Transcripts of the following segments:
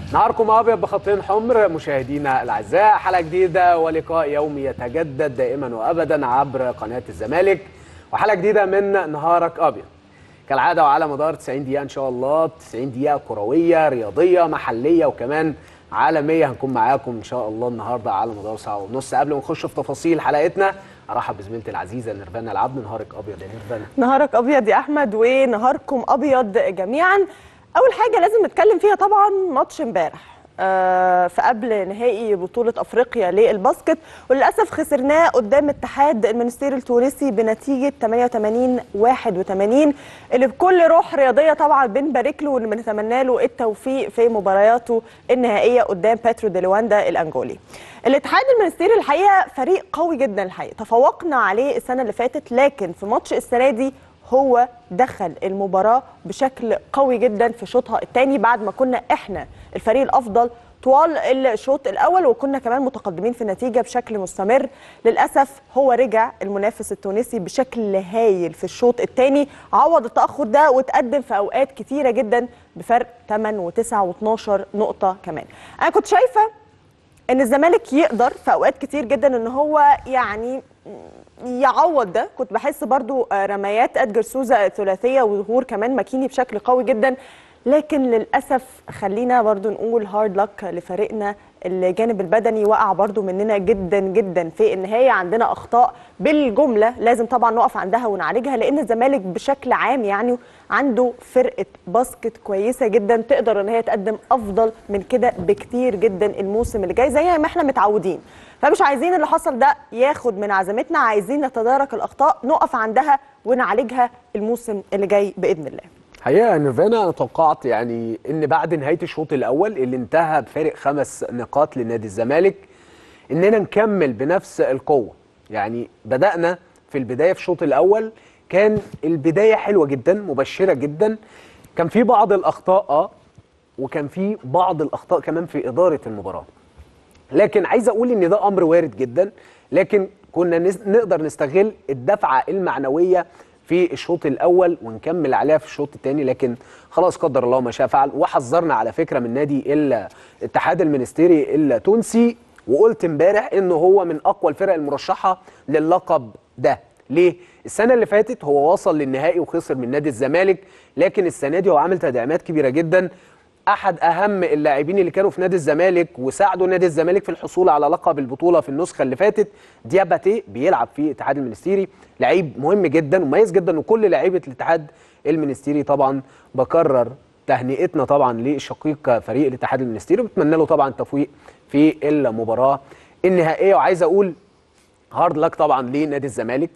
نهاركم ابيض بخطين حمر مشاهدينا الاعزاء حلقه جديده ولقاء يومي يتجدد دائما وابدا عبر قناه الزمالك وحلقه جديده من نهارك ابيض كالعاده وعلى مدار 90 دقيقه ان شاء الله 90 دقيقه كرويه رياضيه محليه وكمان عالميه هنكون معاكم ان شاء الله النهارده على مدار ساعه ونص قبل ما نخش في تفاصيل حلقتنا ارحب بزميلتي العزيزه نيرفانا العبد نهارك ابيض يا نيرفانا نهارك ابيض يا احمد ونهاركم ابيض جميعا اول حاجه لازم نتكلم فيها طبعا ماتش امبارح آه فقبل نهائي بطولة أفريقيا للباسكت وللأسف خسرناه قدام اتحاد المنستير التونسي بنتيجة 88 81 اللي بكل روح رياضية طبعا بنبارك له وبنتمنى له التوفيق في مبارياته النهائية قدام باترو دي لواندا الأنجولي. الاتحاد المنستير الحقيقة فريق قوي جدا الحقيقة تفوقنا عليه السنة اللي فاتت لكن في ماتش السنة دي هو دخل المباراة بشكل قوي جدا في شوطها الثاني بعد ما كنا احنا الفريق الافضل طوال الشوط الاول وكنا كمان متقدمين في النتيجه بشكل مستمر للاسف هو رجع المنافس التونسي بشكل هايل في الشوط الثاني عوض التاخر ده وتقدم في اوقات كتيره جدا بفرق 8 و9 و12 نقطه كمان انا كنت شايفه ان الزمالك يقدر في اوقات كتير جدا ان هو يعني يعوض ده كنت بحس برضو رميات ادجر سوزا ثلاثيه وظهور كمان ماكيني بشكل قوي جدا لكن للاسف خلينا برضو نقول هارد لك لفريقنا الجانب البدني وقع برضو مننا جدا جدا في النهايه عندنا اخطاء بالجمله لازم طبعا نقف عندها ونعالجها لان الزمالك بشكل عام يعني عنده فرقه باسكت كويسه جدا تقدر ان هي تقدم افضل من كده بكتير جدا الموسم اللي جاي زي ما احنا متعودين فمش عايزين اللي حصل ده ياخد من عزيمتنا عايزين نتدارك الاخطاء نقف عندها ونعالجها الموسم اللي جاي باذن الله حقيقه نيرفانا انا توقعت يعني ان بعد نهايه الشوط الاول اللي انتهى بفارق خمس نقاط لنادي الزمالك اننا نكمل بنفس القوه يعني بدانا في البدايه في الشوط الاول كان البدايه حلوه جدا مبشره جدا كان في بعض الاخطاء اه وكان في بعض الاخطاء كمان في اداره المباراه لكن عايز اقول ان ده امر وارد جدا لكن كنا نقدر نستغل الدفعه المعنويه في الشوط الاول ونكمل عليها في الشوط الثاني لكن خلاص قدر الله ما شاء فعل وحذرنا على فكره من نادي الاتحاد المنستيري التونسي وقلت امبارح انه هو من اقوى الفرق المرشحه للقب ده ليه السنه اللي فاتت هو وصل للنهائي وخسر من نادي الزمالك لكن السنه دي هو عامل تدعيمات كبيره جدا احد اهم اللاعبين اللي كانوا في نادي الزمالك وساعدوا نادي الزمالك في الحصول على لقب البطوله في النسخه اللي فاتت دياباتي بيلعب في الاتحاد المنستيري لعيب مهم جدا ومميز جدا وكل لعيبه الاتحاد المنستيري طبعا بكرر تهنئتنا طبعا للشقيق فريق الاتحاد المنستيري وبتمنى له طبعا التوفيق في المباراه النهائيه وعايز اقول هارد لك طبعا لنادي الزمالك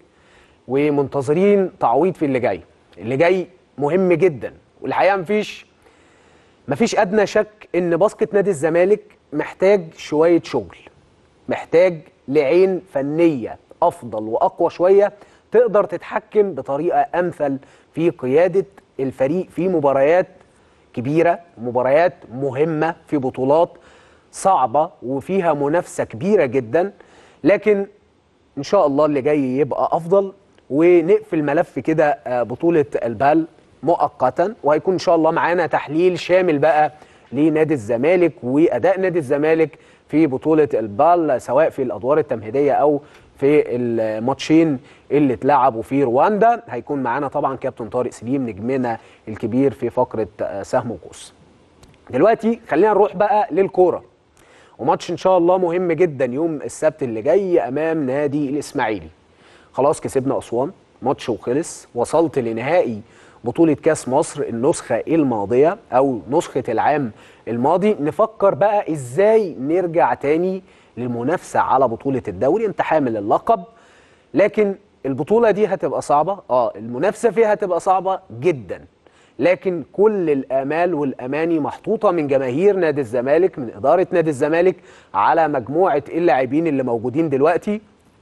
ومنتظرين تعويض في اللي جاي اللي جاي مهم جدا والحقيقه مفيش مفيش ادنى شك ان باسكت نادي الزمالك محتاج شويه شغل محتاج لعين فنيه افضل واقوى شويه تقدر تتحكم بطريقه امثل في قياده الفريق في مباريات كبيره مباريات مهمه في بطولات صعبه وفيها منافسه كبيره جدا لكن ان شاء الله اللي جاي يبقى افضل ونقفل ملف كده بطوله البال مؤقتا وهيكون ان شاء الله معانا تحليل شامل بقى لنادي الزمالك واداء نادي الزمالك في بطوله البال سواء في الادوار التمهيديه او في الماتشين اللي اتلعبوا في رواندا هيكون معانا طبعا كابتن طارق سليم نجمنا الكبير في فقره سهم وقوس دلوقتي خلينا نروح بقى للكوره وماتش ان شاء الله مهم جدا يوم السبت اللي جاي امام نادي الاسماعيلي خلاص كسبنا اسوان ماتش وخلص وصلت لنهائي بطولة كاس مصر النسخة الماضية أو نسخة العام الماضي نفكر بقى إزاي نرجع تاني للمنافسة على بطولة الدوري أنت حامل اللقب لكن البطولة دي هتبقى صعبة آه المنافسة فيها هتبقى صعبة جدا لكن كل الآمال والأماني محطوطة من جماهير نادي الزمالك من إدارة نادي الزمالك على مجموعة اللاعبين اللي موجودين دلوقتي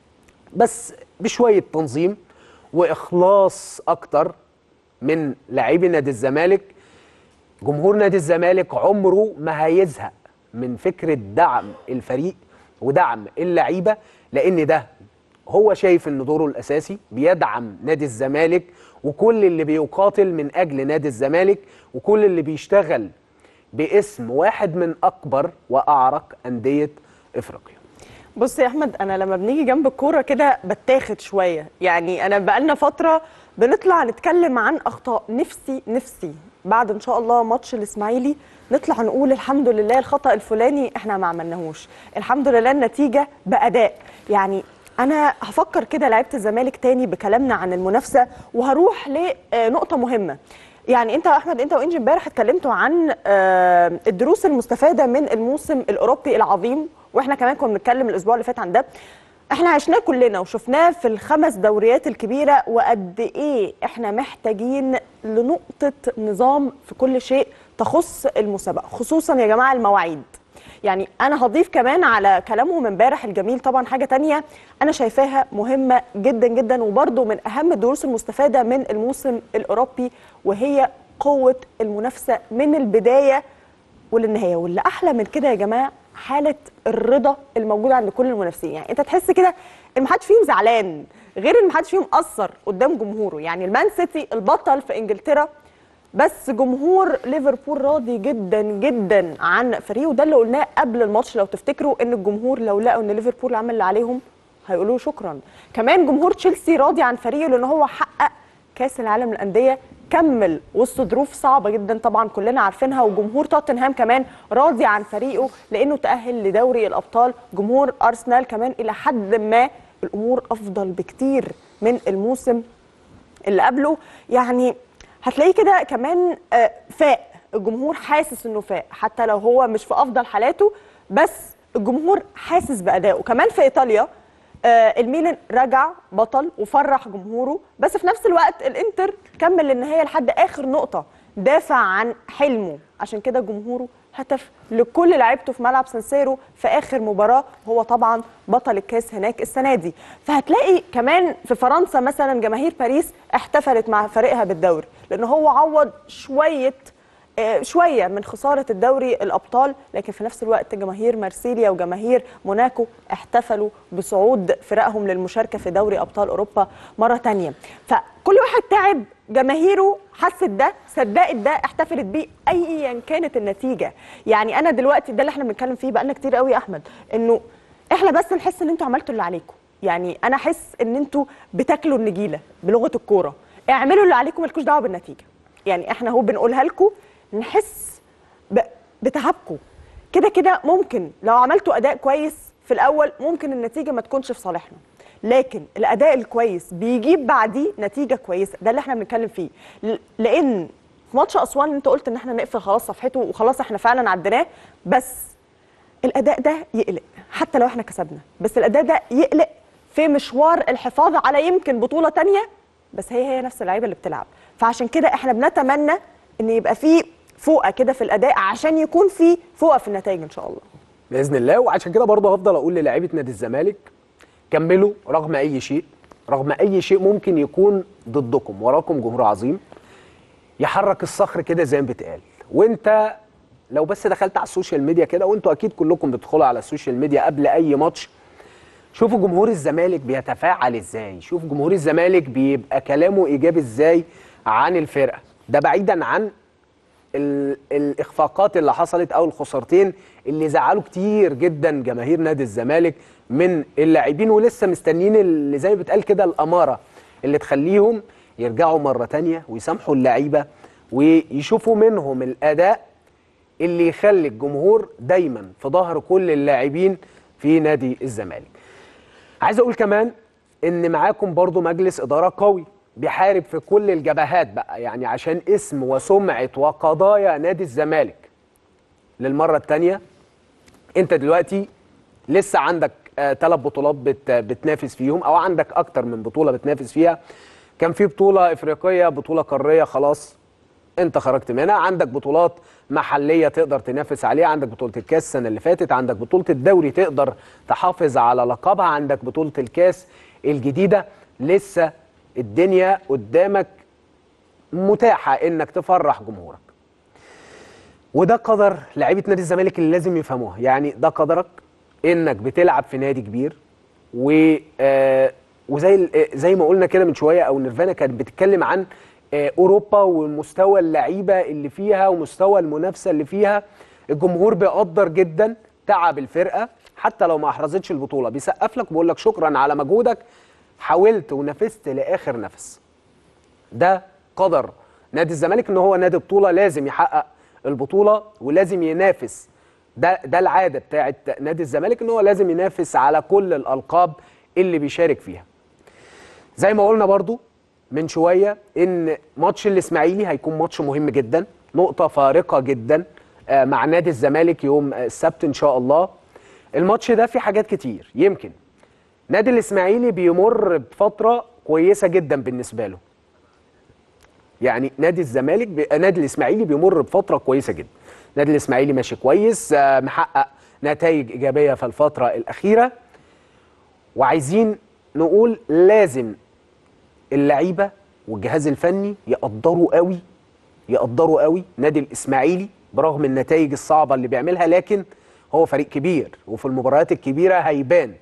بس بشوية تنظيم وإخلاص أكتر من لاعبي نادي الزمالك جمهور نادي الزمالك عمره ما هيزهق من فكره دعم الفريق ودعم اللعيبه لان ده هو شايف ان دوره الاساسي بيدعم نادي الزمالك وكل اللي بيقاتل من اجل نادي الزمالك وكل اللي بيشتغل باسم واحد من اكبر واعرق انديه افريقيا بص يا احمد انا لما بنيجي جنب الكوره كده بتاخد شويه يعني انا بقالنا فتره بنطلع نتكلم عن اخطاء نفسي نفسي بعد ان شاء الله ماتش الاسماعيلي نطلع نقول الحمد لله الخطا الفلاني احنا ما عملناهوش الحمد لله النتيجه باداء يعني انا هفكر كده لعيبه الزمالك تاني بكلامنا عن المنافسه وهروح لنقطه مهمه يعني انت يا احمد انت وانجي امبارح اتكلمتوا عن آه، الدروس المستفاده من الموسم الاوروبي العظيم واحنا كمان كنا بنتكلم الاسبوع اللي فات عن ده احنا عشناه كلنا وشفناه في الخمس دوريات الكبيره وقد ايه احنا محتاجين لنقطه نظام في كل شيء تخص المسابقه خصوصا يا جماعه المواعيد يعني انا هضيف كمان على كلامهم امبارح الجميل طبعا حاجه تانية انا شايفاها مهمه جدا جدا وبرده من اهم الدروس المستفاده من الموسم الاوروبي وهي قوه المنافسه من البدايه وللنهايه واللي احلى من كده يا جماعه حاله الرضا الموجوده عند كل المنافسين يعني انت تحس كده ان محدش فيهم زعلان غير ان محدش فيهم قصر قدام جمهوره يعني المان سيتي البطل في انجلترا بس جمهور ليفربول راضي جدا جدا عن فريقه وده اللي قلناه قبل الماتش لو تفتكروا ان الجمهور لو لقوا ان ليفربول عمل اللي عليهم هيقولوا له شكرا كمان جمهور تشيلسي راضي عن فريقه لان هو حقق كاس العالم للانديه كمل وسط ظروف صعبه جدا طبعا كلنا عارفينها وجمهور توتنهام كمان راضي عن فريقه لانه تاهل لدوري الابطال جمهور ارسنال كمان الى حد ما الامور افضل بكتير من الموسم اللي قبله يعني هتلاقيه كده كمان آه، فاق الجمهور حاسس انه فاق حتى لو هو مش في افضل حالاته بس الجمهور حاسس بادائه كمان في ايطاليا آه، الميلان رجع بطل وفرح جمهوره بس في نفس الوقت الانتر كمل للنهايه لحد اخر نقطه دافع عن حلمه عشان كده جمهوره هتف لكل لعيبته في ملعب سانسيرو في اخر مباراه هو طبعا بطل الكاس هناك السنه دي فهتلاقي كمان في فرنسا مثلا جماهير باريس احتفلت مع فريقها بالدوري لان هو عوض شويه آه، شويه من خساره الدوري الابطال لكن في نفس الوقت جماهير مارسيليا وجماهير موناكو احتفلوا بصعود فرقهم للمشاركه في دوري ابطال اوروبا مره تانية فكل واحد تعب جماهيره حست ده صدقت ده احتفلت بيه ايا كانت النتيجه يعني انا دلوقتي ده اللي احنا بنتكلم فيه بقالنا كتير قوي يا احمد انه احنا بس نحس ان انتوا عملتوا اللي عليكم يعني انا احس ان انتوا بتاكلوا النجيله بلغه الكوره اعملوا اللي عليكم مالكوش دعوه بالنتيجه يعني احنا اهو بنقولها لكم نحس ب- بتعبكم كده كده ممكن لو عملتوا اداء كويس في الاول ممكن النتيجه ما تكونش في صالحنا لكن الاداء الكويس بيجيب بعديه نتيجه كويسه ده اللي احنا بنتكلم فيه ل- لان في ماتش اسوان انت قلت ان احنا نقفل خلاص صفحته وخلاص احنا فعلا عديناه بس الاداء ده يقلق حتى لو احنا كسبنا بس الاداء ده يقلق في مشوار الحفاظ على يمكن بطوله تانية بس هي هي نفس اللعيبه اللي بتلعب فعشان كده احنا بنتمنى ان يبقى في فوقه كده في الاداء عشان يكون في فوقه في النتائج ان شاء الله باذن الله وعشان كده برضه هفضل اقول للاعيبه نادي الزمالك كملوا رغم اي شيء رغم اي شيء ممكن يكون ضدكم وراكم جمهور عظيم يحرك الصخر كده زي ما بيتقال وانت لو بس دخلت على السوشيال ميديا كده وانتوا اكيد كلكم بتدخلوا على السوشيال ميديا قبل اي ماتش شوفوا جمهور الزمالك بيتفاعل ازاي شوف جمهور الزمالك بيبقى كلامه ايجابي ازاي عن الفرقه ده بعيدا عن ال- الاخفاقات اللي حصلت او الخسارتين اللي زعلوا كتير جدا جماهير نادي الزمالك من اللاعبين ولسه مستنيين اللي زي ما بتقال كده الاماره اللي تخليهم يرجعوا مره تانية ويسامحوا اللعيبه ويشوفوا منهم الاداء اللي يخلي الجمهور دايما في ظهر كل اللاعبين في نادي الزمالك عايز اقول كمان ان معاكم برضو مجلس اداره قوي بيحارب في كل الجبهات بقى يعني عشان اسم وسمعه وقضايا نادي الزمالك للمره الثانيه انت دلوقتي لسه عندك ثلاث بطولات بت بتنافس فيهم او عندك اكتر من بطوله بتنافس فيها كان في بطوله افريقيه بطوله قاريه خلاص انت خرجت منها عندك بطولات محليه تقدر تنافس عليها عندك بطوله الكاس السنه اللي فاتت عندك بطوله الدوري تقدر تحافظ على لقبها عندك بطوله الكاس الجديده لسه الدنيا قدامك متاحه انك تفرح جمهورك وده قدر لعيبه نادي الزمالك اللي لازم يفهموها يعني ده قدرك انك بتلعب في نادي كبير و آه، وزي ال- آه، زي ما قلنا كده من شويه او نيرفانا كانت بتتكلم عن آه، اوروبا ومستوى اللعيبه اللي فيها ومستوى المنافسه اللي فيها الجمهور بيقدر جدا تعب الفرقه حتى لو ما احرزتش البطوله بيسقف لك وبيقول لك شكرا على مجهودك حاولت ونفذت لاخر نفس ده قدر نادي الزمالك ان هو نادي بطوله لازم يحقق البطوله ولازم ينافس ده ده العاده بتاعت نادي الزمالك ان هو لازم ينافس على كل الالقاب اللي بيشارك فيها زي ما قلنا برضو من شويه ان ماتش الاسماعيلي هيكون ماتش مهم جدا نقطه فارقه جدا آه، مع نادي الزمالك يوم آه، السبت ان شاء الله الماتش ده فيه حاجات كتير يمكن نادي الاسماعيلي بيمر بفتره كويسه جدا بالنسبه له يعني نادي الزمالك بي... نادي الاسماعيلي بيمر بفتره كويسه جدا نادي الاسماعيلي ماشي كويس آه، محقق نتائج ايجابيه في الفتره الاخيره وعايزين نقول لازم اللعيبه والجهاز الفني يقدروا قوي يقدروا قوي نادي الاسماعيلي برغم النتائج الصعبه اللي بيعملها لكن هو فريق كبير وفي المباريات الكبيره هيبان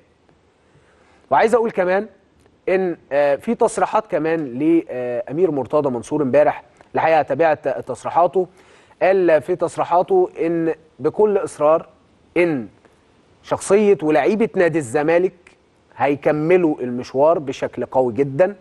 وعايز اقول كمان ان آه، في تصريحات كمان لامير مرتضى منصور امبارح الحقيقه تابعت تصريحاته قال في تصريحاته ان بكل اصرار ان شخصيه ولاعيبه نادي الزمالك هيكملوا المشوار بشكل قوي جدا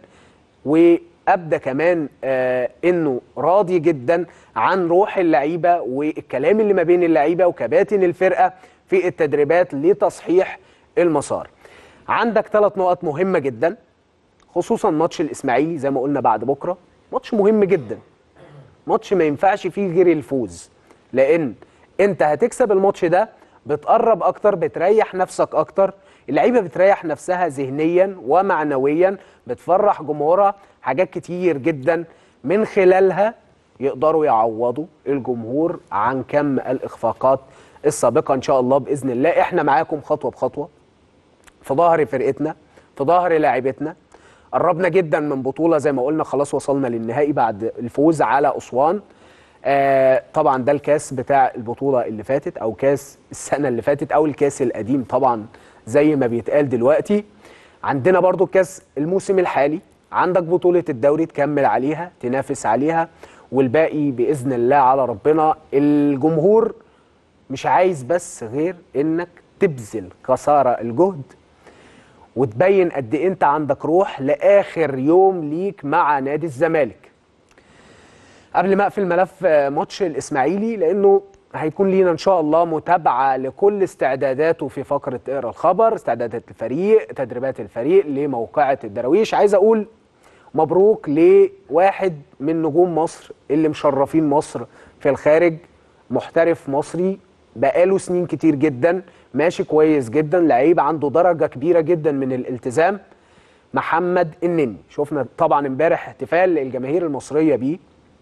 وابدا كمان آه انه راضي جدا عن روح اللعيبه والكلام اللي ما بين اللعيبه وكباتن الفرقه في التدريبات لتصحيح المسار. عندك ثلاث نقط مهمه جدا خصوصا ماتش الاسماعيلي زي ما قلنا بعد بكره ماتش مهم جدا ماتش ما ينفعش فيه غير الفوز لان انت هتكسب الماتش ده بتقرب اكتر بتريح نفسك اكتر اللعيبه بتريح نفسها ذهنيا ومعنويا بتفرح جمهورها حاجات كتير جدا من خلالها يقدروا يعوضوا الجمهور عن كم الاخفاقات السابقه ان شاء الله باذن الله احنا معاكم خطوه بخطوه في ظهر فرقتنا في ظهر لاعبتنا قربنا جدا من بطوله زي ما قلنا خلاص وصلنا للنهائي بعد الفوز على اسوان آه طبعا ده الكاس بتاع البطوله اللي فاتت او كاس السنه اللي فاتت او الكاس القديم طبعا زي ما بيتقال دلوقتي عندنا برضو كاس الموسم الحالي عندك بطوله الدوري تكمل عليها تنافس عليها والباقي باذن الله على ربنا الجمهور مش عايز بس غير انك تبذل قصارى الجهد وتبين قد ايه انت عندك روح لاخر يوم ليك مع نادي الزمالك قبل ما اقفل ملف آه، ماتش الاسماعيلي لانه هيكون لينا ان شاء الله متابعه لكل استعداداته في فقره اقرا الخبر استعدادات الفريق تدريبات الفريق لموقعه الدراويش عايز اقول مبروك لواحد من نجوم مصر اللي مشرفين مصر في الخارج محترف مصري بقاله سنين كتير جدا ماشي كويس جدا لعيب عنده درجه كبيره جدا من الالتزام محمد النني شفنا طبعا امبارح احتفال الجماهير المصريه بيه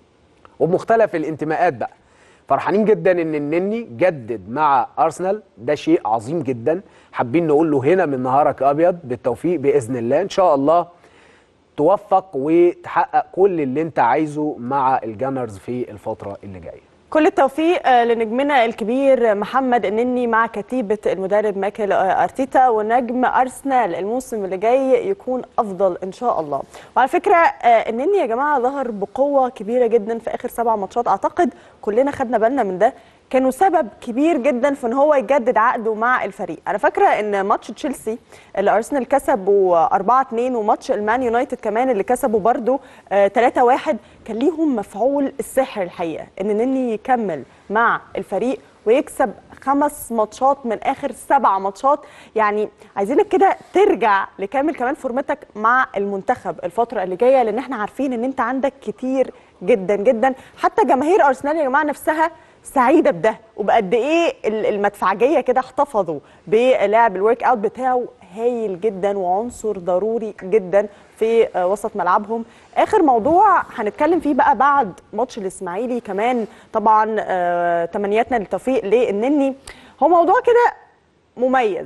وبمختلف الانتماءات بقى فرحانين جدا ان النني جدد مع ارسنال ده شيء عظيم جدا حابين نقول له هنا من نهارك ابيض بالتوفيق باذن الله ان شاء الله توفق وتحقق كل اللي انت عايزه مع الجانرز في الفتره اللي جايه كل التوفيق آه، لنجمنا الكبير محمد النني مع كتيبة المدرب مايكل آه، أرتيتا ونجم أرسنال الموسم اللي جاي يكون أفضل إن شاء الله وعلى فكرة آه، النني يا جماعة ظهر بقوة كبيرة جدا في آخر سبع ماتشات أعتقد كلنا خدنا بالنا من ده كانوا سبب كبير جدا في ان هو يجدد عقده مع الفريق انا فاكره ان ماتش تشيلسي اللي ارسنال كسبه 4 2 وماتش المان يونايتد كمان اللي كسبه برده 3 1 كان ليهم مفعول السحر الحقيقه ان نني يكمل مع الفريق ويكسب خمس ماتشات من اخر سبع ماتشات يعني عايزينك كده ترجع لكامل كمان فورمتك مع المنتخب الفتره اللي جايه لان احنا عارفين ان انت عندك كتير جدا جدا حتى جماهير ارسنال يا جماعه نفسها سعيده بده وبقد ايه ال- المدفعجيه كده احتفظوا بلاعب الورك اوت بتاعه هايل جدا وعنصر ضروري جدا في آه، وسط ملعبهم اخر موضوع هنتكلم فيه بقى بعد ماتش الاسماعيلي كمان طبعا آه، تمنياتنا للتوفيق للنني هو موضوع كده مميز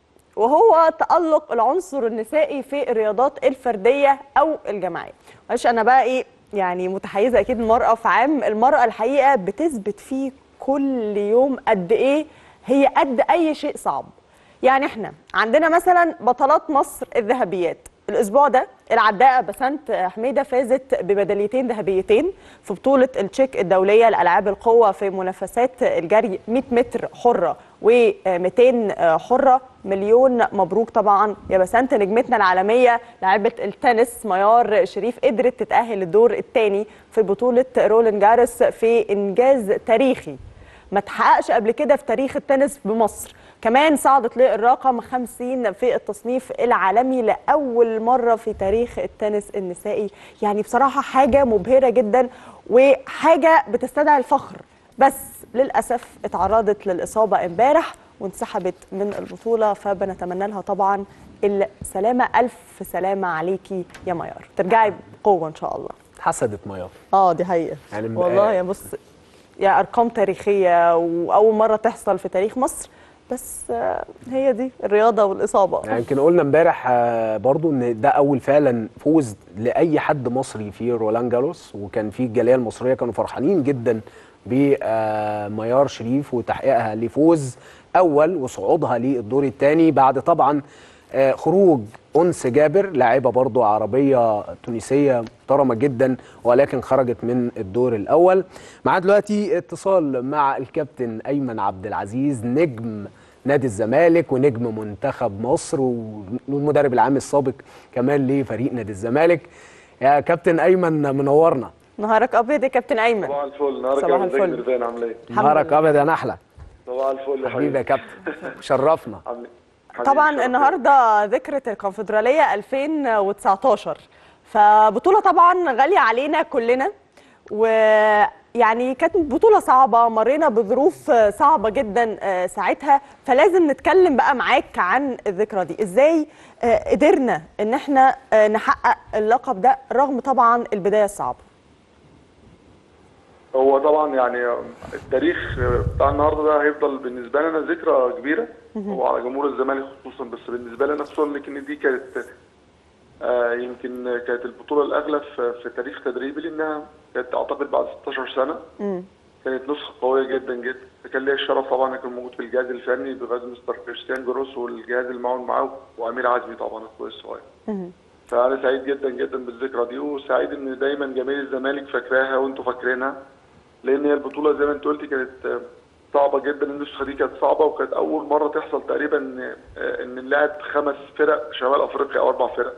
وهو تألق العنصر النسائي في الرياضات الفردية أو الجماعية معلش أنا بقى إيه يعني متحيزة أكيد المرأة في عام المرأة الحقيقة بتثبت فيه كل يوم قد إيه هي قد أي شيء صعب يعني إحنا عندنا مثلا بطلات مصر الذهبيات الاسبوع ده العداءه بسنت حميده فازت بميداليتين ذهبيتين في بطوله التشيك الدوليه لالعاب القوه في منافسات الجري 100 متر حره و200 حره مليون مبروك طبعا يا بسنت نجمتنا العالميه لاعبه التنس ميار شريف قدرت تتاهل الدور الثاني في بطوله رولين جارس في انجاز تاريخي ما تحققش قبل كده في تاريخ التنس بمصر كمان صعدت للرقم 50 في التصنيف العالمي لأول مرة في تاريخ التنس النسائي يعني بصراحة حاجة مبهرة جدا وحاجة بتستدعي الفخر بس للأسف اتعرضت للإصابة امبارح وانسحبت من البطولة فبنتمنى لها طبعا السلامة ألف سلامة عليكي يا ميار ترجعي بقوة إن شاء الله حسدت ميار اه دي حقيقة يعني م- والله آه. يا بص يا ارقام تاريخيه واول مره تحصل في تاريخ مصر بس آه، هي دي الرياضه والاصابه يعني يمكن قلنا امبارح آه، برضو ان ده اول فعلا فوز لاي حد مصري في رولان جاروس وكان في الجاليه المصريه كانوا فرحانين جدا بميار شريف وتحقيقها لفوز اول وصعودها للدور الثاني بعد طبعا آه، خروج انس جابر لاعبه برضو عربيه تونسيه محترمه جدا ولكن خرجت من الدور الاول معاه دلوقتي اتصال مع الكابتن ايمن عبد العزيز نجم نادي الزمالك ونجم منتخب مصر والمدرب العام السابق كمان لفريق نادي الزمالك يا كابتن ايمن منورنا نهارك ابيض يا كابتن ايمن صباح الفل نهارك صباح يا ازيك الفل. نرفان عامل ايه؟ الحمد نهارك لله. ابيض يا نحله صباح الفل يا حبيبي يا كابتن شرفنا عامل حبيبي طبعا شرف النهارده ذكرى الكونفدراليه 2019 فبطوله طبعا غاليه علينا كلنا ويعني كانت بطوله صعبه مرينا بظروف صعبه جدا آه، ساعتها فلازم نتكلم بقى معاك عن الذكرى دي ازاي آه، قدرنا ان احنا آه، نحقق اللقب ده رغم طبعا البدايه الصعبه هو طبعا يعني التاريخ بتاع النهارده ده هيفضل بالنسبه لنا ذكرى كبيره وعلى جمهور الزمالك خصوصا بس بالنسبه لنا خصوصا لكن دي كانت آه، يمكن كانت البطوله الاغلى في في تاريخ تدريبي لانها كانت اعتقد بعد 16 سنه كانت نسخه قويه جدا جدا فكان ليا الشرف طبعا اكون موجود في الجهاز الفني بغاز مستر كريستيان جروس والجهاز المعاون معاه وامير عزمي طبعا اخويا الصغير فانا سعيد جدا جدا بالذكرى دي وسعيد ان دايما جماهير الزمالك فاكراها وانتوا فاكرينها لان هي البطوله زي ما انت قلتي كانت آه، صعبه جدا النسخه دي كانت صعبه وكانت اول مره تحصل تقريبا ان آه، ان نلعب خمس فرق شمال افريقيا او اربع فرق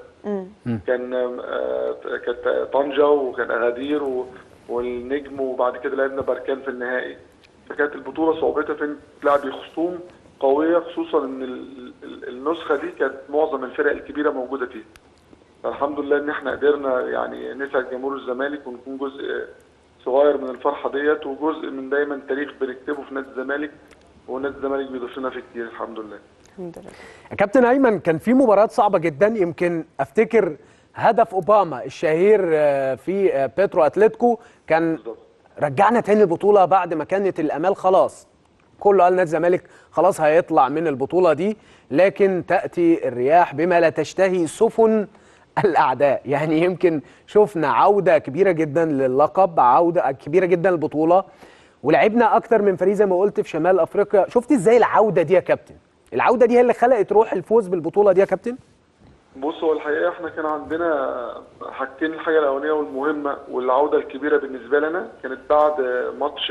كان آه، كانت طنجه وكان اغادير و- والنجم وبعد كده لعبنا بركان في النهائي فكانت البطوله صعوبتها في ان تلعب خصوم قويه خصوصا ان ال- ال- النسخه دي كانت معظم الفرق الكبيره موجوده فيها فالحمد لله ان احنا قدرنا يعني نسعد جمهور الزمالك ونكون جزء صغير من الفرحه ديت وجزء من دايما تاريخ بنكتبه في نادي الزمالك ونادي الزمالك بيضيف لنا فيه كتير الحمد لله الحمد لله يا كابتن ايمن كان في مباريات صعبه جدا يمكن افتكر هدف اوباما الشهير آه، في آه، بيترو اتلتيكو كان بالظبط رجعنا تاني البطوله بعد ما كانت الامال خلاص كله قال نادي الزمالك خلاص هيطلع من البطوله دي لكن تاتي الرياح بما لا تشتهي سفن الاعداء يعني يمكن شفنا عوده كبيره جدا للقب عوده كبيره جدا للبطوله ولعبنا اكتر من فريق زي ما قلت في شمال افريقيا شفت ازاي العوده دي يا كابتن العوده دي هي اللي خلقت روح الفوز بالبطوله دي يا كابتن بص هو الحقيقه احنا كان عندنا حاجتين الحاجه الاولانيه والمهمه والعوده الكبيره بالنسبه لنا كانت بعد ماتش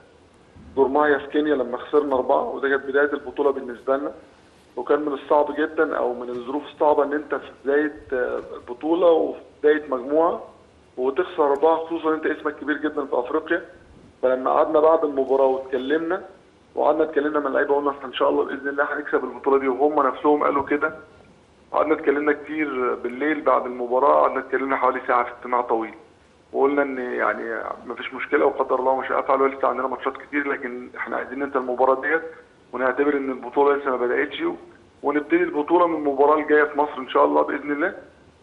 جورماهيا في كينيا لما خسرنا اربعه وده كانت بدايه البطوله بالنسبه لنا وكان من الصعب جدا او من الظروف الصعبه ان انت في بدايه بطوله وفي بدايه مجموعه وتخسر اربعه خصوصا انت اسمك كبير جدا في افريقيا فلما قعدنا بعد المباراه واتكلمنا وقعدنا اتكلمنا مع اللعيبه قلنا احنا ان شاء الله باذن الله هنكسب البطوله دي وهم نفسهم قالوا كده قعدنا اتكلمنا كتير بالليل بعد المباراه قعدنا اتكلمنا حوالي ساعه في اجتماع طويل وقلنا ان يعني مفيش مشكله وقدر الله ما شاء فعل ولسه عندنا ماتشات كتير لكن احنا عايزين ننسى المباراه ديت ونعتبر ان البطوله لسه ما بداتش ونبتدي البطوله من المباراه الجايه في مصر ان شاء الله باذن الله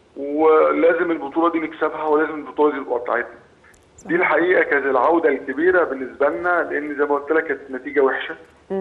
ولازم البطوله دي نكسبها ولازم البطوله دي تبقى بتاعتنا دي الحقيقه كانت العوده الكبيره بالنسبه لنا لان زي ما قلت لك كانت نتيجه وحشه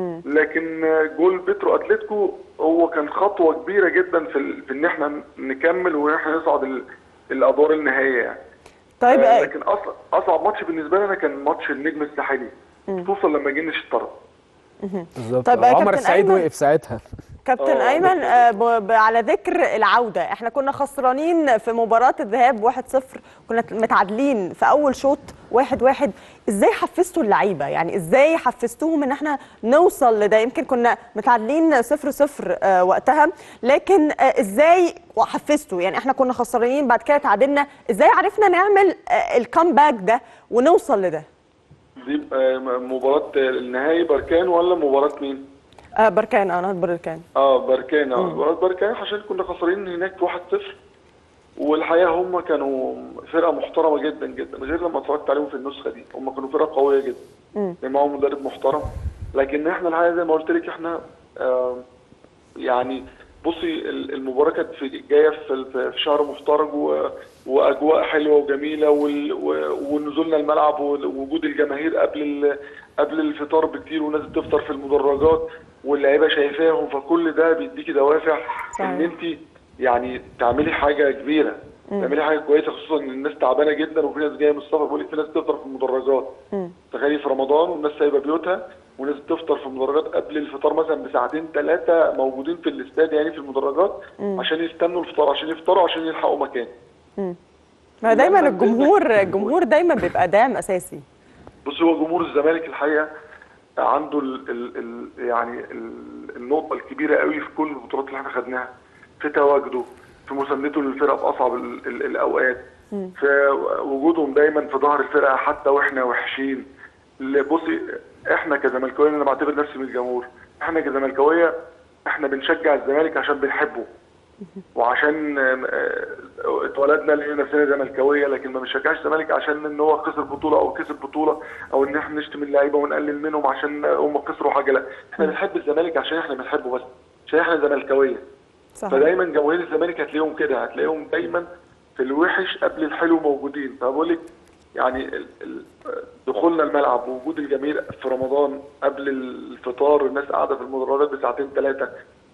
لكن جول بيترو اتلتيكو هو كان خطوه كبيره جدا في ال... في ان احنا نكمل وان احنا نصعد ال... الادوار النهائيه يعني طيب آه، آه، لكن اصلا اصعب ماتش بالنسبه لنا كان ماتش النجم الساحلي خصوصا لما جينا اشترى بالظبط طيب يا عمر كابتن السعيد أيمن. وقف ساعتها كابتن آه، ايمن بس- آه، ب- ب- على ذكر العوده احنا كنا خسرانين في مباراه الذهاب 1-0 كنا متعادلين في اول شوط 1-1 ازاي حفزتوا اللعيبه يعني ازاي حفزتوهم ان احنا نوصل لده يمكن كنا متعادلين 0-0 آه، وقتها لكن آه، ازاي حفزتوا يعني احنا كنا خسرانين بعد كده تعادلنا ازاي عرفنا نعمل آه، الكامباك ده ونوصل لده دي آه، مباراة النهائي بركان ولا مباراة مين؟ آه، بركان اه نهضه بركان اه بركان اه مباراة بركان عشان كنا خسرانين هناك 1-0 والحقيقة هم كانوا فرقة محترمة جدا جدا غير لما اتفرجت عليهم في النسخة دي هم كانوا فرقة قوية جدا كان معاهم مدرب محترم لكن احنا الحقيقة زي ما قلت لك احنا آه يعني بصي ال- المباراة كانت في جاية في في شهر مفترج و- واجواء حلوة وجميلة وال- و- ونزولنا الملعب ووجود الجماهير قبل ال- قبل الفطار بكتير والناس بتفطر في المدرجات واللعيبة شايفاهم فكل ده بيديكي دوافع صحيح. ان انت يعني تعملي حاجة كبيرة تعملي حاجة كويسة خصوصا ان الناس تعبانة جدا وفي ناس جاية من السفر بقول لك في ناس بتفطر في المدرجات تخيلي في رمضان والناس سايبة بيوتها وناس بتفطر في المدرجات قبل الفطار مثلا بساعتين ثلاثة موجودين في الاستاد يعني في المدرجات عشان يستنوا الفطار عشان يفطروا عشان يلحقوا مكان ما دايما لما الجمهور بتنزل- الجمهور دايما بيبقى داعم اساسي بص هو جمهور الزمالك الحقيقه عنده ال ال ال يعني ال النقطه الكبيره قوي في كل البطولات اللي احنا خدناها في تواجده في مساندته للفرقه في اصعب ال ال الاوقات في وجودهم دايما في ظهر الفرقه حتى واحنا وحشين اللي- بصي احنا كزملكاويه انا بعتبر نفسي من الجمهور احنا كزملكاويه احنا بنشجع الزمالك عشان بنحبه وعشان آم، آه، اتولدنا لقينا نفسنا زملكاويه لكن ما بنشجعش الزمالك عشان ان هو خسر بطوله او كسب بطوله او ان احنا نشتم اللعيبه ونقلل منهم عشان هم خسروا حاجه لا احنا بنحب الزمالك عشان احنا بنحبه بس عشان احنا زملكاويه صحيح فدايما جماهير الزمالك هتلاقيهم كده هتلاقيهم دايما في الوحش قبل الحلو موجودين فبقول لك يعني ال- ال- دخولنا الملعب ووجود الجماهير في رمضان قبل الفطار الناس قاعده في المدرجات بساعتين ثلاثه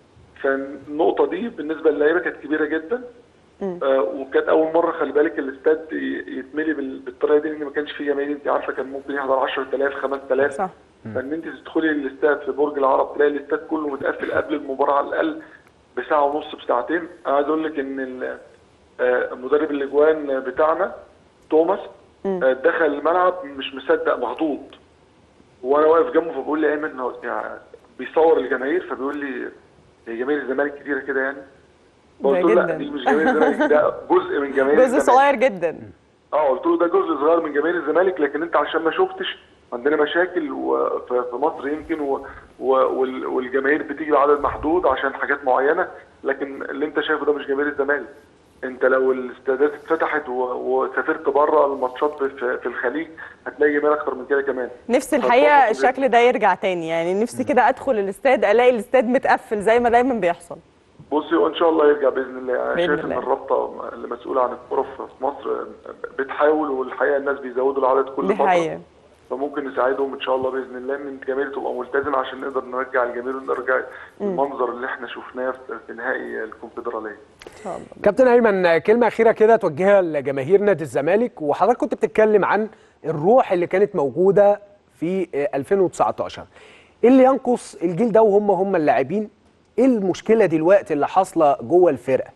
فالنقطه دي بالنسبه للعيبه كانت كبيره جدا آه وكانت اول مره خلي بالك الاستاد ي- يتملي بال- بالطريقه دي لان ما كانش فيه جماهير انت عارفه كان ممكن يحضر 10000 5000 صح. فان انت تدخلي الاستاد في برج العرب تلاقي الاستاد كله متقفل قبل المباراه على الاقل بساعه ونص بساعتين انا عايز اقول لك ان ال- آه، مدرب الاجوان بتاعنا توماس آه، دخل الملعب مش مصدق مخضوض وانا واقف جنبه فبقول لي ايمن هو يعني بيصور الجماهير فبيقول لي هي جماهير الزمالك كتيره كده يعني قلت له لا جداً. دي مش جماهير الزمالك ده جزء من جماهير جزء الزمالك صغير جدا اه قلت له ده جزء صغير من جماهير الزمالك لكن انت عشان ما شفتش عندنا مشاكل و- في في مصر يمكن و... و... وال- والجماهير بتيجي بعدد محدود عشان حاجات معينه لكن اللي انت شايفه ده مش جماهير الزمالك انت لو الاستادات اتفتحت و... وسافرت بره الماتشات في... في الخليج هتلاقي جماهير اكتر من كده كمان نفسي فالفترة الحقيقه دي- الشكل ده يرجع تاني يعني نفسي كده ادخل الاستاد الاقي الاستاد متقفل زي ما دايما بيحصل بصي وان شاء الله يرجع باذن الله انا بإذن شايف ان الله. الرابطه اللي مسؤوله عن الكوره في مصر بتحاول والحقيقه الناس بيزودوا العدد كل دي فتره حقيقه فممكن نساعدهم ان شاء الله باذن الله ان الجماهير تبقى ملتزمه عشان نقدر نرجع الجماهير ونرجع المنظر اللي احنا شفناه في في نهائي الكونفدراليه. ان شاء الله كابتن ايمن كلمه اخيره كده توجهها لجماهير نادي الزمالك وحضرتك كنت بتتكلم عن الروح اللي كانت موجوده في 2019 ايه اللي ينقص الجيل ده وهم هم اللاعبين ايه المشكله دلوقتي اللي حاصله جوه الفرقه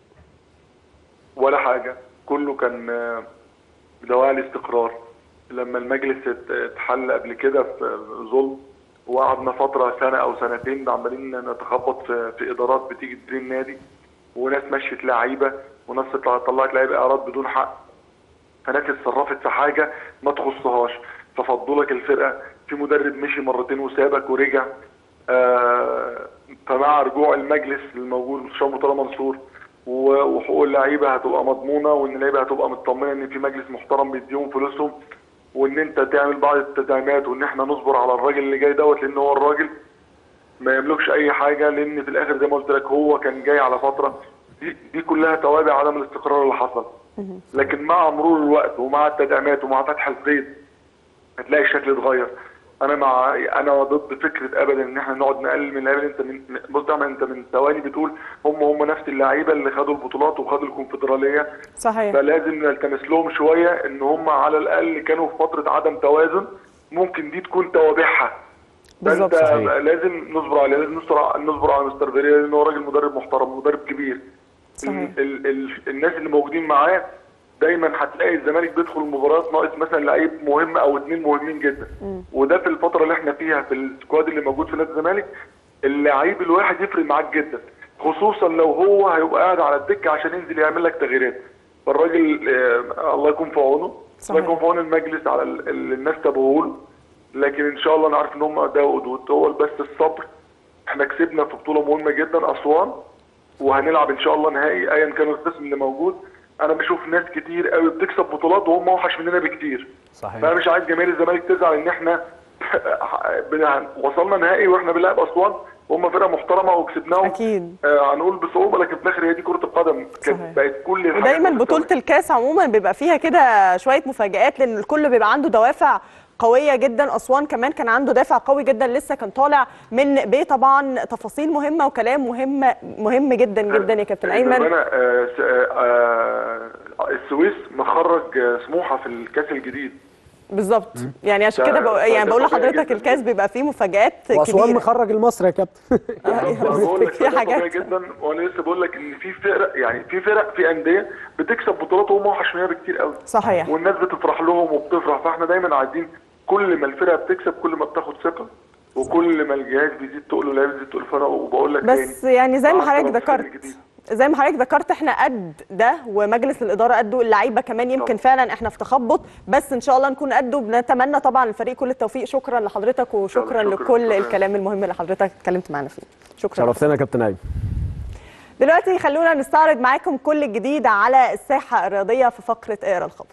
ولا حاجه كله كان آه، بدواعي الاستقرار لما المجلس ات- اتحل قبل كده في ظلم وقعدنا فتره سنه او سنتين عمالين نتخبط في, في ادارات بتيجي تدير النادي وناس مشيت لعيبه وناس طلع- طلعت لعيبه اعراض بدون حق فناس اتصرفت في حاجه ما تخصهاش ففضوا لك الفرقه في مدرب مشي مرتين وسابك ورجع آه فمع رجوع المجلس الموجود هشام مرتضى منصور و- وحقوق اللعيبه هتبقى مضمونه وان اللعيبه هتبقى مطمنه ان في مجلس محترم بيديهم فلوسهم وان انت تعمل بعض التدعيمات وان احنا نصبر على الراجل اللي جاي دوت لان هو الراجل ما يملكش اي حاجه لان في الاخر زي ما قلت لك هو كان جاي على فتره دي, دي كلها توابع عدم الاستقرار اللي حصل لكن مع مرور الوقت ومع التدعيمات ومع فتح القيد هتلاقي الشكل اتغير انا مع انا ضد فكره ابدا ان احنا نقعد نقلل من اللعيبه اللي انت من بص دايما انت من ثواني بتقول هم هم نفس اللعيبه اللي خدوا البطولات وخدوا الكونفدراليه صحيح فلازم نلتمس لهم شويه ان هم على الاقل كانوا في فتره عدم توازن ممكن دي تكون توابعها بالظبط. فانت صحيح. لازم نصبر عليه لازم نصبر نصبر على مستر فيريرا لان هو راجل مدرب محترم مدرب كبير صحيح. ال ال الناس اللي موجودين معاه دايما هتلاقي الزمالك بيدخل المباريات ناقص مثلا لعيب مهم او اتنين مهمين جدا وده في الفتره اللي احنا فيها في السكواد اللي موجود في نادي الزمالك اللعيب الواحد يفرق معاك جدا خصوصا لو هو هيبقى قاعد على الدكه عشان ينزل يعمل لك تغييرات فالراجل آه الله يكون في عونه صحيح. الله يكون في عون المجلس على ال- اللي الناس تابعوه له لكن ان شاء الله انا عارف ان هم ده ودود هو بس الصبر احنا كسبنا في بطوله مهمه جدا اسوان وهنلعب ان شاء الله نهائي ايا كان القسم اللي موجود انا بشوف ناس كتير قوي بتكسب بطولات وهم اوحش مننا بكتير صحيح فانا مش عايز جماهير الزمالك تزعل ان احنا بن- وصلنا نهائي واحنا بنلعب اسوان وهم فرقه محترمه وكسبناهم أكيد. آه هنقول بصعوبه لكن في الاخر هي دي كره القدم صحيح. كانت بقت كل الحاجات ودايما متساوية. بطوله الكاس عموما بيبقى فيها كده شويه مفاجآت لان الكل بيبقى عنده دوافع قويه جدا اسوان كمان كان عنده دافع قوي جدا لسه كان طالع من بيه طبعا تفاصيل مهمه وكلام مهم مهم جدا جدا يا كابتن ايمن انا آه س- آه آه السويس مخرج آه، سموحه في الكاس الجديد بالظبط يعني عشان ده- كده بقول يعني ده بقول طبيعي لحضرتك جداً. الكاس بيبقى فيه مفاجآت واسوان كبيره مخرج المصري يا كابتن بقول لك في ده طبيعي حاجات جدا وانا لسه بقول لك ان في فرق يعني في فرق في انديه بتكسب بطولات وهم اوحش منها بكتير قوي صحيح والناس بتفرح لهم وبتفرح فاحنا دايما عايزين كل ما الفرقه بتكسب كل ما بتاخد ثقه وكل ما الجهاز بيزيد تقله لا بيزيد تقله فانا وبقول لك بس تاني، يعني زي ما مع حضرتك الطرف ذكرت الجديد. زي ما حضرتك ذكرت احنا قد ده ومجلس الاداره قده اللعيبه كمان يمكن طبعا. فعلا احنا في تخبط بس ان شاء الله نكون قده بنتمنى طبعا للفريق كل التوفيق شكرا لحضرتك وشكرا شكراً، لكل شكراً. الكلام المهم اللي حضرتك اتكلمت معانا فيه شكرا شرفتنا يا كابتن ايمن دلوقتي خلونا نستعرض معاكم كل الجديد على الساحه الرياضيه في فقره اقرا الخبر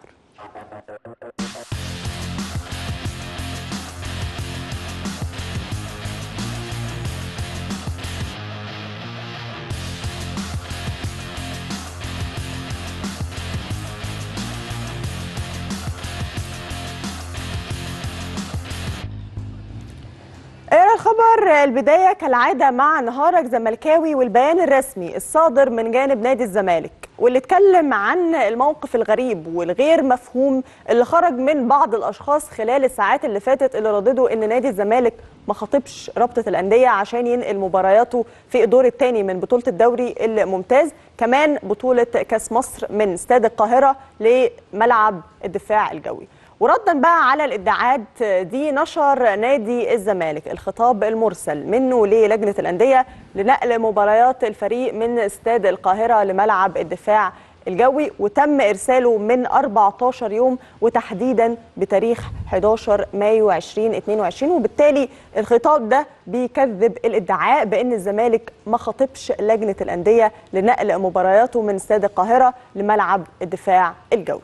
اقرا الخبر البدايه كالعاده مع نهارك زملكاوي والبيان الرسمي الصادر من جانب نادي الزمالك واللي اتكلم عن الموقف الغريب والغير مفهوم اللي خرج من بعض الاشخاص خلال الساعات اللي فاتت اللي رددوا ان نادي الزمالك ما خاطبش رابطه الانديه عشان ينقل مبارياته في الدور الثاني من بطوله الدوري الممتاز كمان بطوله كاس مصر من استاد القاهره لملعب الدفاع الجوي وردا بقى على الادعاءات دي نشر نادي الزمالك الخطاب المرسل منه للجنه الانديه لنقل مباريات الفريق من استاد القاهره لملعب الدفاع الجوي وتم ارساله من 14 يوم وتحديدا بتاريخ 11 مايو 2022 وبالتالي الخطاب ده بيكذب الادعاء بان الزمالك ما خاطبش لجنه الانديه لنقل مبارياته من استاد القاهره لملعب الدفاع الجوي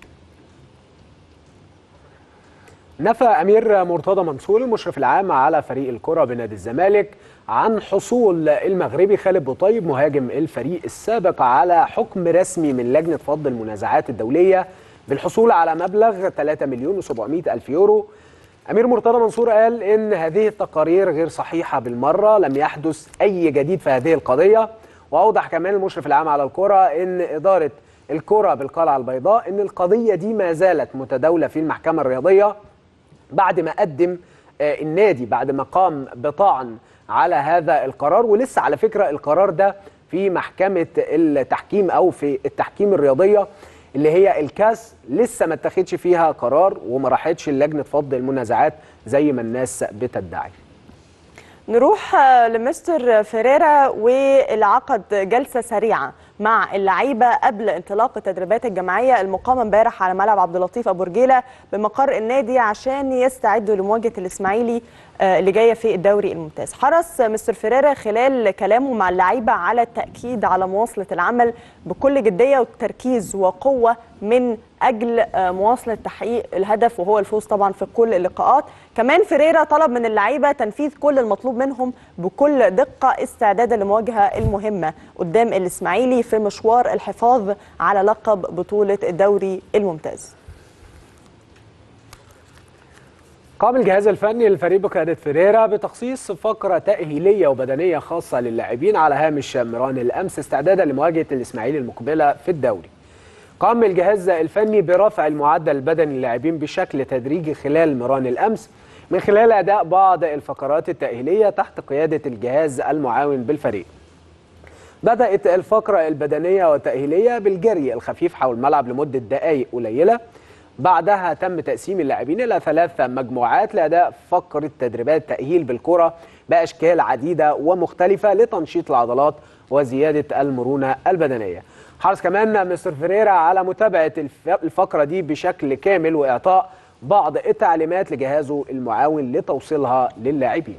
نفى امير مرتضى منصور المشرف العام على فريق الكره بنادي الزمالك عن حصول المغربي خالد بوطيب مهاجم الفريق السابق على حكم رسمي من لجنه فض المنازعات الدوليه بالحصول على مبلغ 3 مليون و700 الف يورو امير مرتضى منصور قال ان هذه التقارير غير صحيحه بالمره لم يحدث اي جديد في هذه القضيه واوضح كمان المشرف العام على الكره ان اداره الكره بالقلعه البيضاء ان القضيه دي ما زالت متداوله في المحكمه الرياضيه بعد ما قدم آه، النادي بعد ما قام بطعن على هذا القرار ولسه على فكره القرار ده في محكمه التحكيم او في التحكيم الرياضيه اللي هي الكاس لسه ما اتخذش فيها قرار وما راحتش لجنه فض المنازعات زي ما الناس بتدعي نروح آه، لمستر فيريرا واللي عقد جلسه سريعه مع اللعيبه قبل انطلاق التدريبات الجماعيه المقامه امبارح على ملعب عبد اللطيف ابو رجيله بمقر النادي عشان يستعدوا لمواجهه الاسماعيلي آه، اللي جايه في الدوري الممتاز. حرص مستر فيريرا خلال كلامه مع اللعيبه على التاكيد على مواصله العمل بكل جديه وتركيز وقوه من اجل آه، مواصله تحقيق الهدف وهو الفوز طبعا في كل اللقاءات. كمان فيريرا طلب من اللعيبه تنفيذ كل المطلوب منهم بكل دقه استعدادا للمواجهه المهمه قدام الاسماعيلي في مشوار الحفاظ على لقب بطوله الدوري الممتاز. قام الجهاز الفني للفريق بقيادة فيريرا بتخصيص فقرة تأهيلية وبدنية خاصة للاعبين على هامش مران الأمس استعدادا لمواجهة الإسماعيلي المقبلة في الدوري. قام الجهاز الفني برفع المعدل البدني للاعبين بشكل تدريجي خلال مران الأمس من خلال اداء بعض الفقرات التاهيليه تحت قياده الجهاز المعاون بالفريق بدات الفقره البدنيه والتاهيليه بالجري الخفيف حول الملعب لمده دقائق قليله بعدها تم تقسيم اللاعبين الى ثلاث مجموعات لاداء فقره تدريبات تاهيل بالكره باشكال عديده ومختلفه لتنشيط العضلات وزياده المرونه البدنيه. حرص كمان مستر فيريرا على متابعه الف- الفقره دي بشكل كامل واعطاء بعض التعليمات لجهازه المعاون لتوصيلها للاعبين.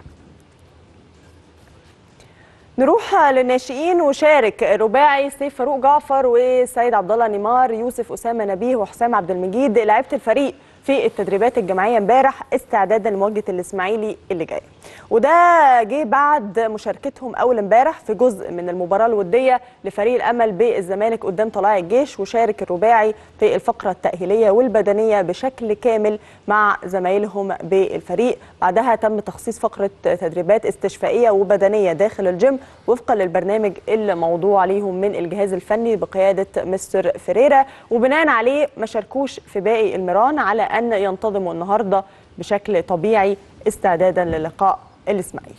نروح للناشئين وشارك رباعي سيف فاروق جعفر وسيد عبد الله نيمار يوسف اسامه نبيه وحسام عبد المجيد لعيبه الفريق في التدريبات الجماعيه امبارح استعدادا لمواجهه الاسماعيلي اللي جاي وده جه بعد مشاركتهم اول امبارح في جزء من المباراه الوديه لفريق الامل بالزمالك قدام طلائع الجيش وشارك الرباعي في الفقره التاهيليه والبدنيه بشكل كامل مع زمايلهم بالفريق بعدها تم تخصيص فقره تدريبات استشفائيه وبدنيه داخل الجيم وفقا للبرنامج الموضوع عليهم من الجهاز الفني بقياده مستر فيريرا وبناء عليه ما شاركوش في باقي المران على ان ينتظموا النهارده بشكل طبيعي استعدادا للقاء الاسماعيلي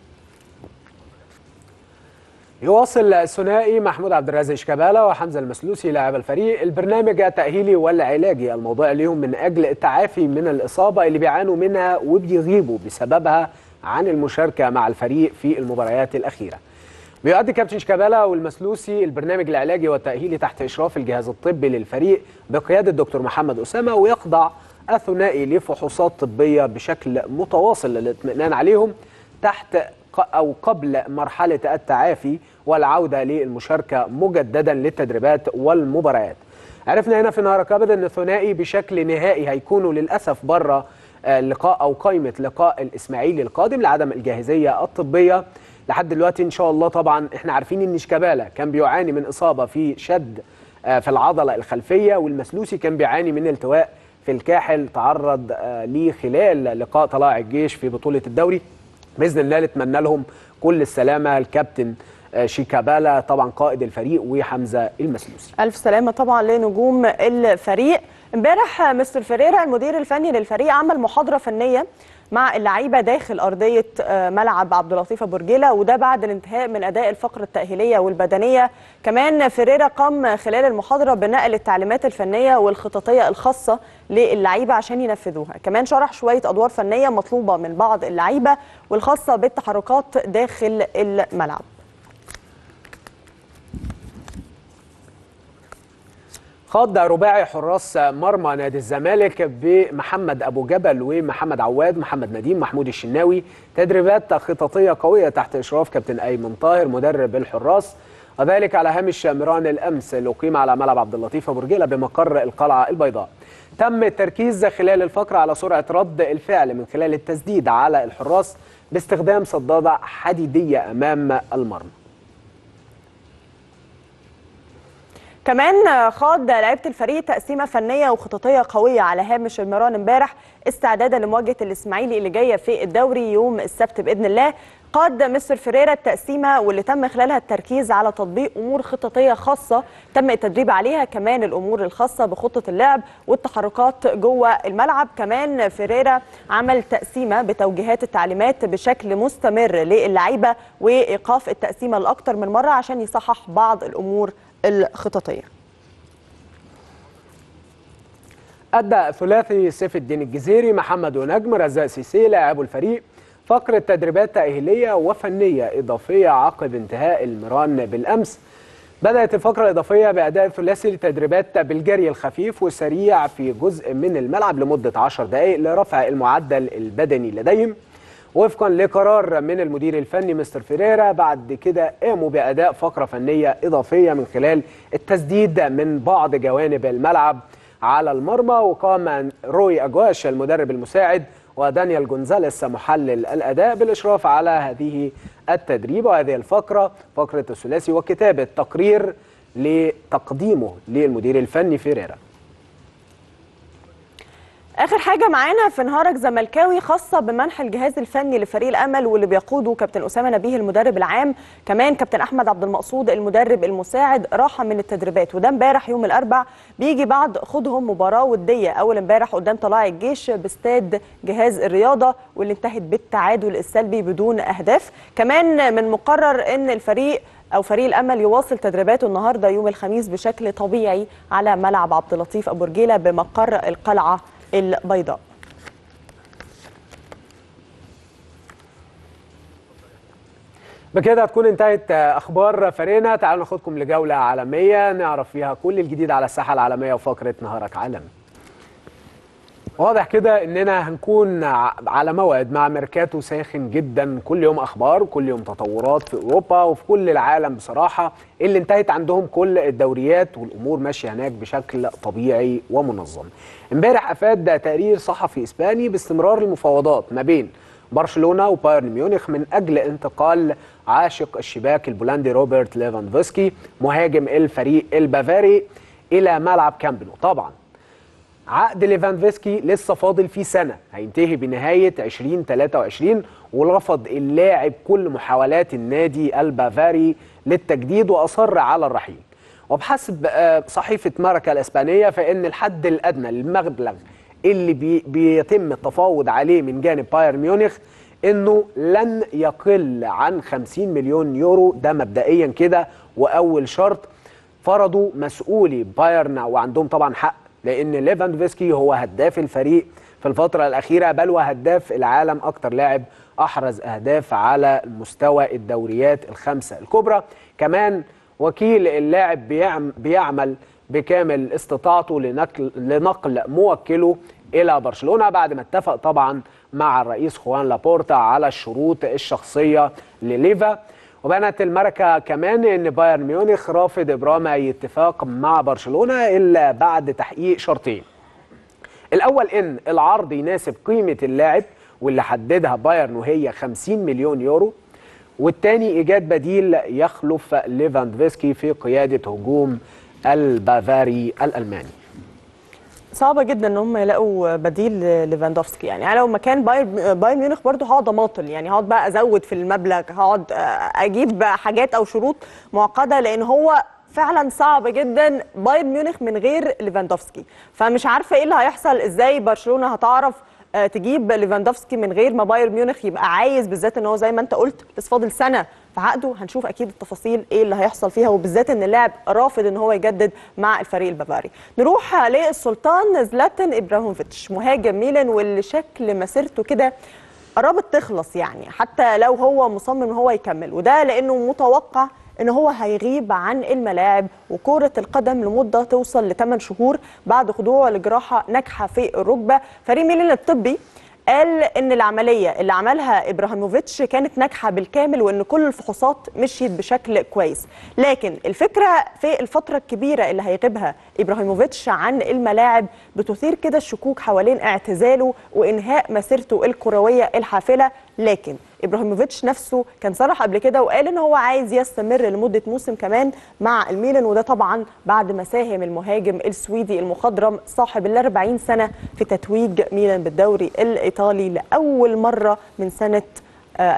يواصل الثنائي محمود عبد الرازق شيكابالا وحمزه المسلوسي لاعب الفريق البرنامج التاهيلي والعلاجي الموضوع ليهم من اجل التعافي من الاصابه اللي بيعانوا منها وبيغيبوا بسببها عن المشاركه مع الفريق في المباريات الاخيره. بيؤدي كابتن شيكابالا والمسلوسي البرنامج العلاجي والتاهيلي تحت اشراف الجهاز الطبي للفريق بقياده الدكتور محمد اسامه ويخضع الثنائي لفحوصات طبيه بشكل متواصل للاطمئنان عليهم تحت ق- او قبل مرحله التعافي والعوده للمشاركه مجددا للتدريبات والمباريات. عرفنا هنا في نهار كبد ان الثنائي بشكل نهائي هيكونوا للاسف بره آه، لقاء او قائمه لقاء الاسماعيلي القادم لعدم الجاهزيه الطبيه لحد دلوقتي ان شاء الله طبعا احنا عارفين ان شيكابالا كان بيعاني من اصابه في شد آه، في العضله الخلفيه والمسلوسي كان بيعاني من التواء في الكاحل تعرض آه، ليه خلال لقاء طلائع الجيش في بطوله الدوري باذن الله نتمنى لهم كل السلامه الكابتن آه، شيكابالا طبعا قائد الفريق وحمزه المسلوسي الف سلامه طبعا لنجوم الفريق امبارح مستر فيريرا المدير الفني للفريق عمل محاضره فنيه مع اللعيبه داخل ارضيه آه، ملعب عبد اللطيف أبو رجيله وده بعد الانتهاء من اداء الفقره التاهيليه والبدنيه كمان فيريرا قام خلال المحاضره بنقل التعليمات الفنيه والخططيه الخاصه للعيبه عشان ينفذوها كمان شرح شويه ادوار فنيه مطلوبه من بعض اللعيبه والخاصه بالتحركات داخل الملعب خاض رباعي حراس مرمى نادي الزمالك بمحمد ابو جبل ومحمد عواد محمد نديم محمود الشناوي تدريبات خططيه قويه تحت اشراف كابتن ايمن طاهر مدرب الحراس وذلك على هامش ميران الامس اللي اقيم على ملعب عبد اللطيف ابو رجيله بمقر القلعه البيضاء. تم التركيز خلال الفقره على سرعه رد الفعل من خلال التسديد على الحراس باستخدام صداده حديديه امام المرمى. كمان خاض لعيبه الفريق تقسيمه فنيه وخططيه قويه على هامش المران امبارح استعدادا لمواجهه الاسماعيلي اللي جايه في الدوري يوم السبت باذن الله قاد مستر فيريرا التقسيمه واللي تم خلالها التركيز على تطبيق امور خططيه خاصه تم التدريب عليها كمان الامور الخاصه بخطه اللعب والتحركات جوه الملعب كمان فيريرا عمل تقسيمه بتوجيهات التعليمات بشكل مستمر للعيبه وايقاف التقسيمه لاكثر من مره عشان يصحح بعض الامور الخططيه أدى ثلاثي سيف الدين الجزيري محمد ونجم رزاق سيسي لاعبو الفريق فقرة تدريبات تأهيلية وفنية إضافية عقب انتهاء المران بالأمس بدأت الفقرة الإضافية بأداء ثلاثي لتدريبات بالجري الخفيف والسريع في جزء من الملعب لمدة 10 دقائق لرفع المعدل البدني لديهم وفقا لقرار من المدير الفني مستر فيريرا بعد كده قاموا بأداء فقرة فنية إضافية من خلال التسديد من بعض جوانب الملعب على المرمى وقام روي أجواش المدرب المساعد ودانيال جونزاليس محلل الأداء بالإشراف على هذه التدريب وهذه الفقرة فقرة الثلاثي وكتابة تقرير لتقديمه للمدير الفني فيريرا اخر حاجه معانا في نهارك زملكاوي خاصه بمنح الجهاز الفني لفريق الامل واللي بيقوده كابتن اسامه نبيه المدرب العام كمان كابتن احمد عبد المقصود المدرب المساعد راحه من التدريبات وده امبارح يوم الاربع بيجي بعد خوضهم مباراه وديه اول امبارح قدام طلائع الجيش باستاد جهاز الرياضه واللي انتهت بالتعادل السلبي بدون اهداف كمان من مقرر ان الفريق او فريق الامل يواصل تدريباته النهارده يوم الخميس بشكل طبيعي على ملعب عبد اللطيف ابو رجيله بمقر القلعه البيضاء بكده هتكون انتهت اخبار فريقنا تعالوا ناخدكم لجوله عالميه نعرف فيها كل الجديد على الساحه العالميه وفقره نهارك عالمي واضح كده اننا هنكون ع- على موعد مع ميركاتو ساخن جدا كل يوم اخبار وكل يوم تطورات في اوروبا وفي كل العالم بصراحه اللي انتهت عندهم كل الدوريات والامور ماشيه هناك بشكل طبيعي ومنظم. امبارح افاد تقرير صحفي اسباني باستمرار المفاوضات ما بين برشلونه وبايرن ميونخ من اجل انتقال عاشق الشباك البولندي روبرت ليفاندوفسكي مهاجم الفريق البافاري الى ملعب كامبنو طبعا عقد ليفاندوفسكي لسه فاضل فيه سنه هينتهي بنهايه 2023 ورفض اللاعب كل محاولات النادي البافاري للتجديد واصر على الرحيل وبحسب آه، صحيفه ماركا الاسبانيه فان الحد الادنى للمبلغ اللي بي بيتم التفاوض عليه من جانب بايرن ميونخ انه لن يقل عن 50 مليون يورو ده مبدئيا كده واول شرط فرضوا مسؤولي بايرن وعندهم طبعا حق لان ليفاندوفسكي هو هداف الفريق في الفتره الاخيره بل وهداف العالم اكتر لاعب احرز اهداف على مستوى الدوريات الخمسه الكبرى كمان وكيل اللاعب بيعم بيعمل بكامل استطاعته لنقل لنقل موكله الى برشلونه بعد ما اتفق طبعا مع الرئيس خوان لابورتا على الشروط الشخصيه لليفا وبنت الماركة كمان ان بايرن ميونخ رافض ابرام اي اتفاق مع برشلونه الا بعد تحقيق شرطين. الاول ان العرض يناسب قيمه اللاعب واللي حددها بايرن وهي 50 مليون يورو والتاني ايجاد بديل يخلف ليفاندوفسكي في قياده هجوم البافاري الالماني. صعبة جدا ان هم يلاقوا بديل ليفاندوفسكي يعني انا لو مكان بايرن بايرن ميونخ برضه هقعد اماطل يعني هقعد بقى ازود في المبلغ هقعد آه، اجيب بقى حاجات او شروط معقدة لان هو فعلا صعب جدا بايرن ميونخ من غير ليفاندوفسكي فمش عارفة ايه اللي هيحصل ازاي برشلونة هتعرف آه، تجيب ليفاندوفسكي من غير ما بايرن ميونخ يبقى عايز بالذات ان هو زي ما انت قلت لسه فاضل سنه في عقده هنشوف اكيد التفاصيل ايه اللي هيحصل فيها وبالذات ان اللاعب رافض ان هو يجدد مع الفريق البافاري نروح للسلطان زلاتان ابراهيموفيتش مهاجم ميلان واللي شكل مسيرته كده قربت تخلص يعني حتى لو هو مصمم ان هو يكمل وده لانه متوقع ان هو هيغيب عن الملاعب وكرة القدم لمدة توصل ل 8 شهور بعد خضوعه لجراحة ناجحة في الركبة فريق ميلان الطبي قال ان العمليه اللي عملها ابراهيموفيتش كانت ناجحه بالكامل وان كل الفحوصات مشيت بشكل كويس لكن الفكره في الفتره الكبيره اللي هيغيبها ابراهيموفيتش عن الملاعب بتثير كده الشكوك حوالين اعتزاله وانهاء مسيرته الكرويه الحافله لكن ابراهيموفيتش نفسه كان صرح قبل كده وقال ان هو عايز يستمر لمده موسم كمان مع الميلان وده طبعا بعد ما ساهم المهاجم السويدي المخضرم صاحب ال 40 سنه في تتويج ميلان بالدوري الايطالي لاول مره من سنه آه،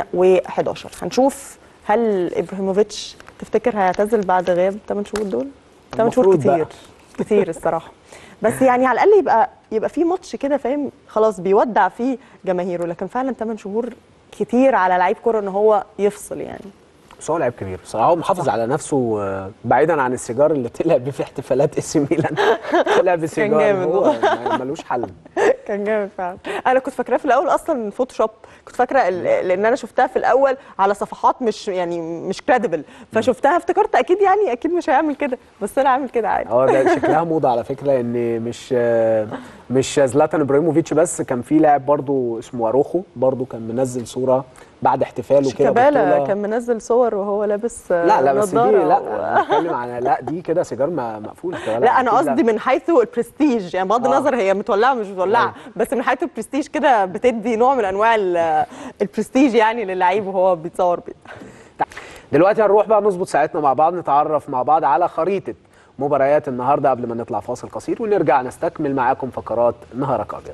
2011 هنشوف هل ابراهيموفيتش تفتكر هيعتزل بعد غياب 8 شهور دول 8 شهور المفروض بقى. كتير كتير الصراحه بس يعني على الاقل يبقى يبقى في ماتش كده فاهم خلاص بيودع فيه جماهيره لكن فعلا 8 شهور كتير على لعيب كوره ان هو يفصل يعني بس هو لعيب كبير بصراحه هو محافظ على نفسه آه، بعيدا عن السيجار اللي طلع بيه في احتفالات اس ميلان طلع بسيجار جامد هو والله. ما- ملوش حل كان جامد فعلا انا كنت فاكراه في الاول اصلا فوتوشوب كنت فاكره ال- لان انا شفتها في الاول على صفحات مش يعني مش كريديبل فشفتها افتكرت اكيد يعني اكيد مش هيعمل كده بس طلع عامل كده عادي اه ده شكلها موضه على فكره لان مش آه، مش زلاتان ابراهيموفيتش بس كان في لاعب برضو اسمه اروخو برضو كان منزل صوره بعد احتفاله كده شيكابالا ببطولة- كان منزل صور وهو لابس آه، لا لا بس دي نضارة لا و- أنا بتكلم عن لا دي كده سيجار ما- مقفول كده لا انا أكيد قصدي من حيث البرستيج يعني بغض آه. النظر هي متولعه مش متولعه أيوة. بس من حيث البرستيج كده بتدي نوع من انواع ال- البرستيج يعني للعيب وهو بيتصور بيه دلوقتي هنروح بقى نظبط ساعتنا مع بعض نتعرف مع بعض على خريطة مباريات النهارده قبل ما نطلع فاصل قصير ونرجع نستكمل معاكم فقرات نهارك ابيض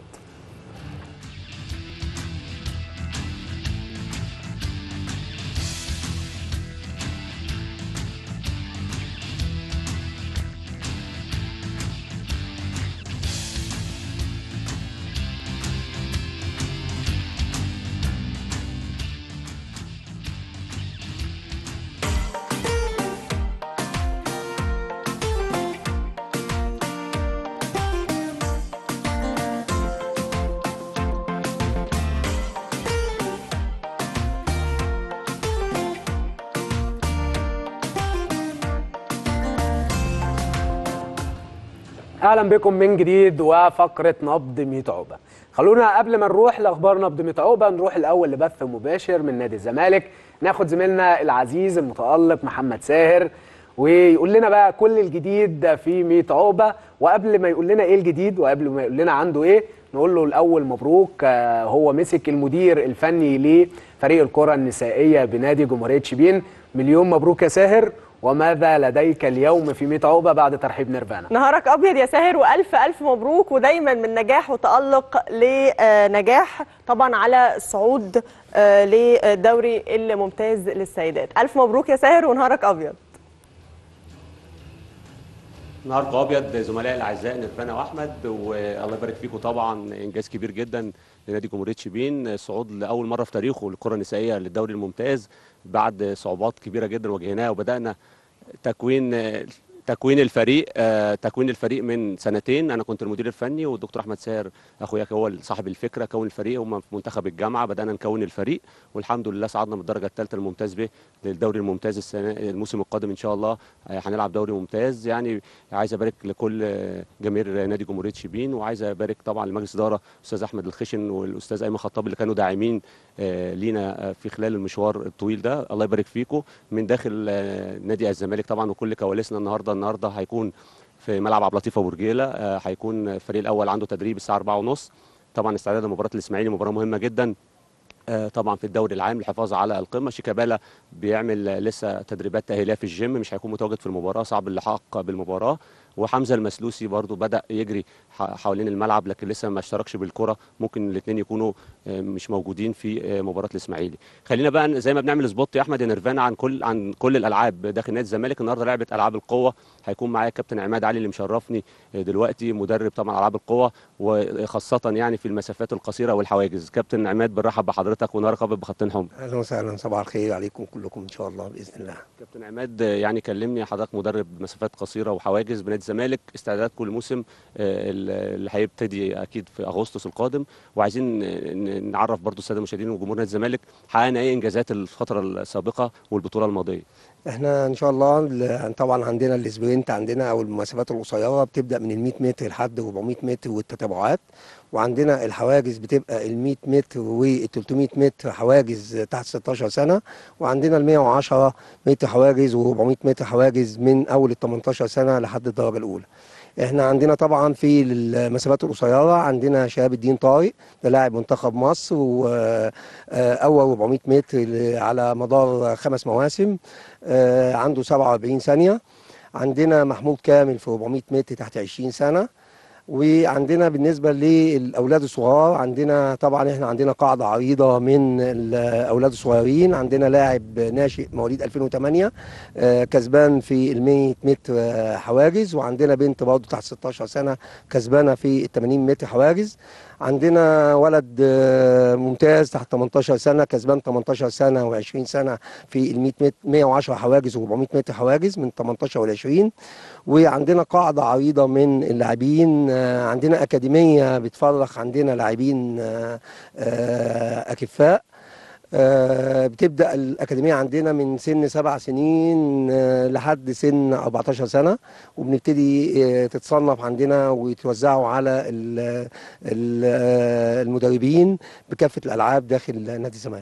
اهلا بكم من جديد وفقره نبض 100 عقبه خلونا قبل ما نروح لاخبار نبض 100 عقبه نروح الاول لبث مباشر من نادي الزمالك ناخد زميلنا العزيز المتالق محمد ساهر ويقول لنا بقى كل الجديد في 100 عقبه وقبل ما يقول لنا ايه الجديد وقبل ما يقول لنا عنده ايه نقول له الاول مبروك آه، هو مسك المدير الفني لفريق الكره النسائيه بنادي جمهوريه شبين مليون مبروك يا ساهر وماذا لديك اليوم في 100 عقبه بعد ترحيب نيرفانا نهارك ابيض يا ساهر والف الف مبروك ودايما من نجاح وتالق لنجاح طبعا على الصعود آه، للدوري الممتاز للسيدات الف مبروك يا ساهر ونهارك ابيض نهاركم ابيض زملائي الاعزاء نيرفانا واحمد والله يبارك فيكم طبعا انجاز كبير جدا لنادي جمهوريه شبين صعود لاول مره في تاريخه للكره النسائيه للدوري الممتاز بعد صعوبات كبيره جدا واجهناها وبدانا تكوين تكوين الفريق آه، تكوين الفريق من سنتين انا كنت المدير الفني والدكتور احمد ساهر اخويا هو صاحب الفكره كون الفريق هم في منتخب الجامعه بدانا نكون الفريق والحمد لله صعدنا من الدرجه الثالثه الممتاز به للدوري الممتاز السنه الموسم القادم ان شاء الله آه، هنلعب دوري ممتاز يعني عايز ابارك لكل آه، جماهير نادي جمهوريه شبين وعايز ابارك طبعا لمجلس اداره الاستاذ احمد الخشن والاستاذ ايمن خطاب اللي كانوا داعمين آه، لينا آه، في خلال المشوار الطويل ده الله يبارك فيكم من داخل آه، نادي الزمالك طبعا وكل كواليسنا النهارده النهارده هيكون في ملعب عبد اللطيف ابو رجيله آه، هيكون الفريق الاول عنده تدريب الساعه 4:30 طبعا استعداد لمباراه الاسماعيلي مباراه مهمه جدا آه، طبعا في الدوري العام للحفاظ على القمه شيكابالا بيعمل آه، لسه تدريبات تاهيليه في الجيم مش هيكون متواجد في المباراه صعب اللحاق بالمباراه وحمزه المسلوسي برضو بدا يجري ح- حوالين الملعب لكن لسه ما اشتركش بالكره ممكن الاثنين يكونوا آه، مش موجودين في آه، مباراه الاسماعيلي خلينا بقى زي ما بنعمل سبوت يا احمد يا نيرفانا عن كل عن كل الالعاب داخل نادي الزمالك النهارده لعبه العاب القوه هيكون معايا كابتن عماد علي اللي مشرفني آه، دلوقتي مدرب طبعا العاب القوه وخاصه يعني في المسافات القصيره والحواجز كابتن عماد بنرحب بحضرتك ونهارك ابيض بخطين حمر اهلا وسهلا صباح الخير عليكم كلكم ان شاء الله باذن الله كابتن عماد آه، يعني كلمني حضرتك مدرب مسافات قصيره وحواجز بنادي الزمالك استعدادات كل موسم آه، اللي هيبتدي اكيد في اغسطس القادم وعايزين آه، ن- نعرف برضو الساده المشاهدين وجمهور نادي الزمالك حققنا ايه انجازات الفتره السابقه والبطوله الماضيه احنا ان شاء الله ال- طبعا عندنا الاسبرنت عندنا او المسافات القصيره بتبدا من ال 100 متر لحد 400 متر والتتابعات وعندنا الحواجز بتبقى ال 100 متر وال 300 متر حواجز تحت 16 سنه وعندنا ال 110 متر حواجز و400 متر حواجز من اول ال 18 سنه لحد الدرجه الاولى احنا عندنا طبعا في المسافات القصيره عندنا شهاب الدين طارق ده لاعب منتخب مصر واول 400 متر على مدار خمس مواسم آه، عنده 47 ثانيه عندنا محمود كامل في 400 متر تحت 20 سنه وعندنا بالنسبه للاولاد الصغار عندنا طبعا احنا عندنا قاعده عريضه من الاولاد الصغيرين عندنا لاعب ناشئ مواليد 2008 آه، كسبان في ال 100 متر آه، حواجز وعندنا بنت برضه تحت 16 سنه كسبانه في ال 80 متر حواجز عندنا ولد آه، ممتاز تحت 18 سنه كسبان 18 سنه و20 سنه في ال 100 متر 110 حواجز و400 متر حواجز من 18 وال 20 وعندنا قاعده عريضه من اللاعبين آه، عندنا اكاديميه بتفرخ عندنا لاعبين آه، آه، اكفاء آه، بتبدا الاكاديميه عندنا من سن سبع سنين آه، لحد سن 14 سنه وبنبتدي آه، تتصنف عندنا ويتوزعوا على ال- ال- آه، المدربين بكافه الالعاب داخل نادي الزمالك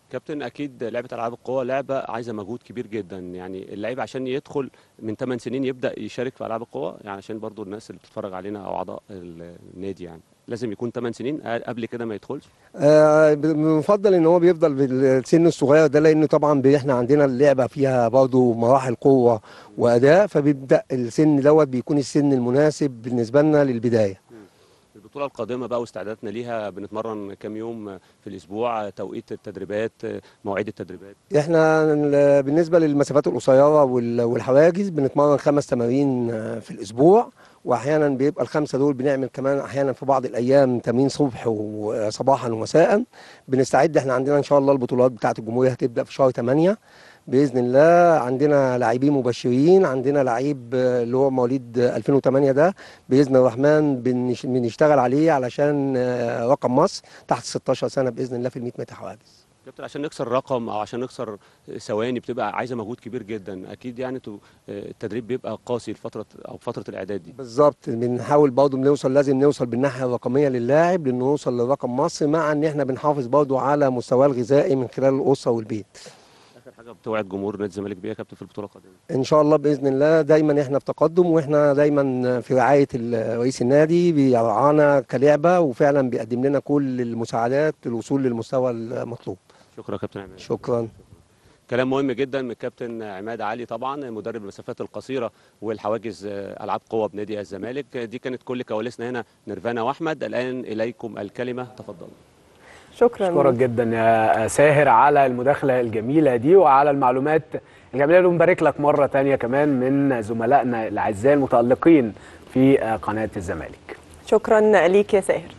كابتن اكيد لعبه العاب القوى لعبه عايزه مجهود كبير جدا يعني اللعيب عشان يدخل من 8 سنين يبدا يشارك في العاب القوى يعني عشان برضو الناس اللي بتتفرج علينا او اعضاء النادي يعني لازم يكون 8 سنين قبل كده ما يدخلش آه بنفضل ان هو بيفضل بالسن الصغير ده لانه طبعا بي- احنا عندنا اللعبه فيها برضه مراحل قوه واداء فبيبدا السن دوت بيكون السن المناسب بالنسبه لنا للبدايه البطوله القادمه بقى واستعداداتنا ليها بنتمرن كام يوم في الاسبوع توقيت التدريبات مواعيد التدريبات احنا ال- بالنسبه للمسافات القصيره وال- والحواجز بنتمرن خمس تمارين آه، في الاسبوع واحيانا بيبقى الخمسه دول بنعمل كمان احيانا في بعض الايام تمرين صبح وصباحا ومساء بنستعد احنا عندنا ان شاء الله البطولات بتاعه الجمهوريه هتبدا في شهر 8 باذن الله عندنا لاعبين مبشرين عندنا لعيب آه، اللي هو مواليد آه، 2008 ده باذن الرحمن بنش- بنشتغل عليه علشان آه، رقم مصر تحت 16 سنه باذن الله في ال 100 متر حواجز كابتن عشان نكسر رقم او عشان نكسر ثواني بتبقى عايزه مجهود كبير جدا اكيد يعني تو- التدريب بيبقى قاسي لفتره او فتره الاعداد دي بالظبط بنحاول برضه بنوصل لازم نوصل بالناحيه الرقميه للاعب لانه نوصل لرقم مصر مع ان احنا بنحافظ برضه على مستواه الغذائي من خلال الاسره والبيت اخر حاجه بتوعد جمهور نادي الزمالك بيها يا كابتن في البطوله القادمه ان شاء الله باذن الله دايما احنا في تقدم واحنا دايما في رعايه ال- رئيس النادي بيرعانا كلعبه وفعلا بيقدم لنا كل المساعدات للوصول للمستوى المطلوب شكرا يا كابتن عماد شكرا كلام مهم جدا من الكابتن عماد علي طبعا مدرب المسافات القصيره والحواجز آه، العاب قوه بنادي الزمالك دي كانت كل كواليسنا هنا نيرفانا واحمد الان اليكم الكلمه تفضلوا شكرا اشكرك جدا يا ساهر على المداخله الجميله دي وعلى المعلومات الجميله ونبارك لك مره تانية كمان من زملائنا الاعزاء المتالقين في قناه الزمالك شكرا ليك يا ساهر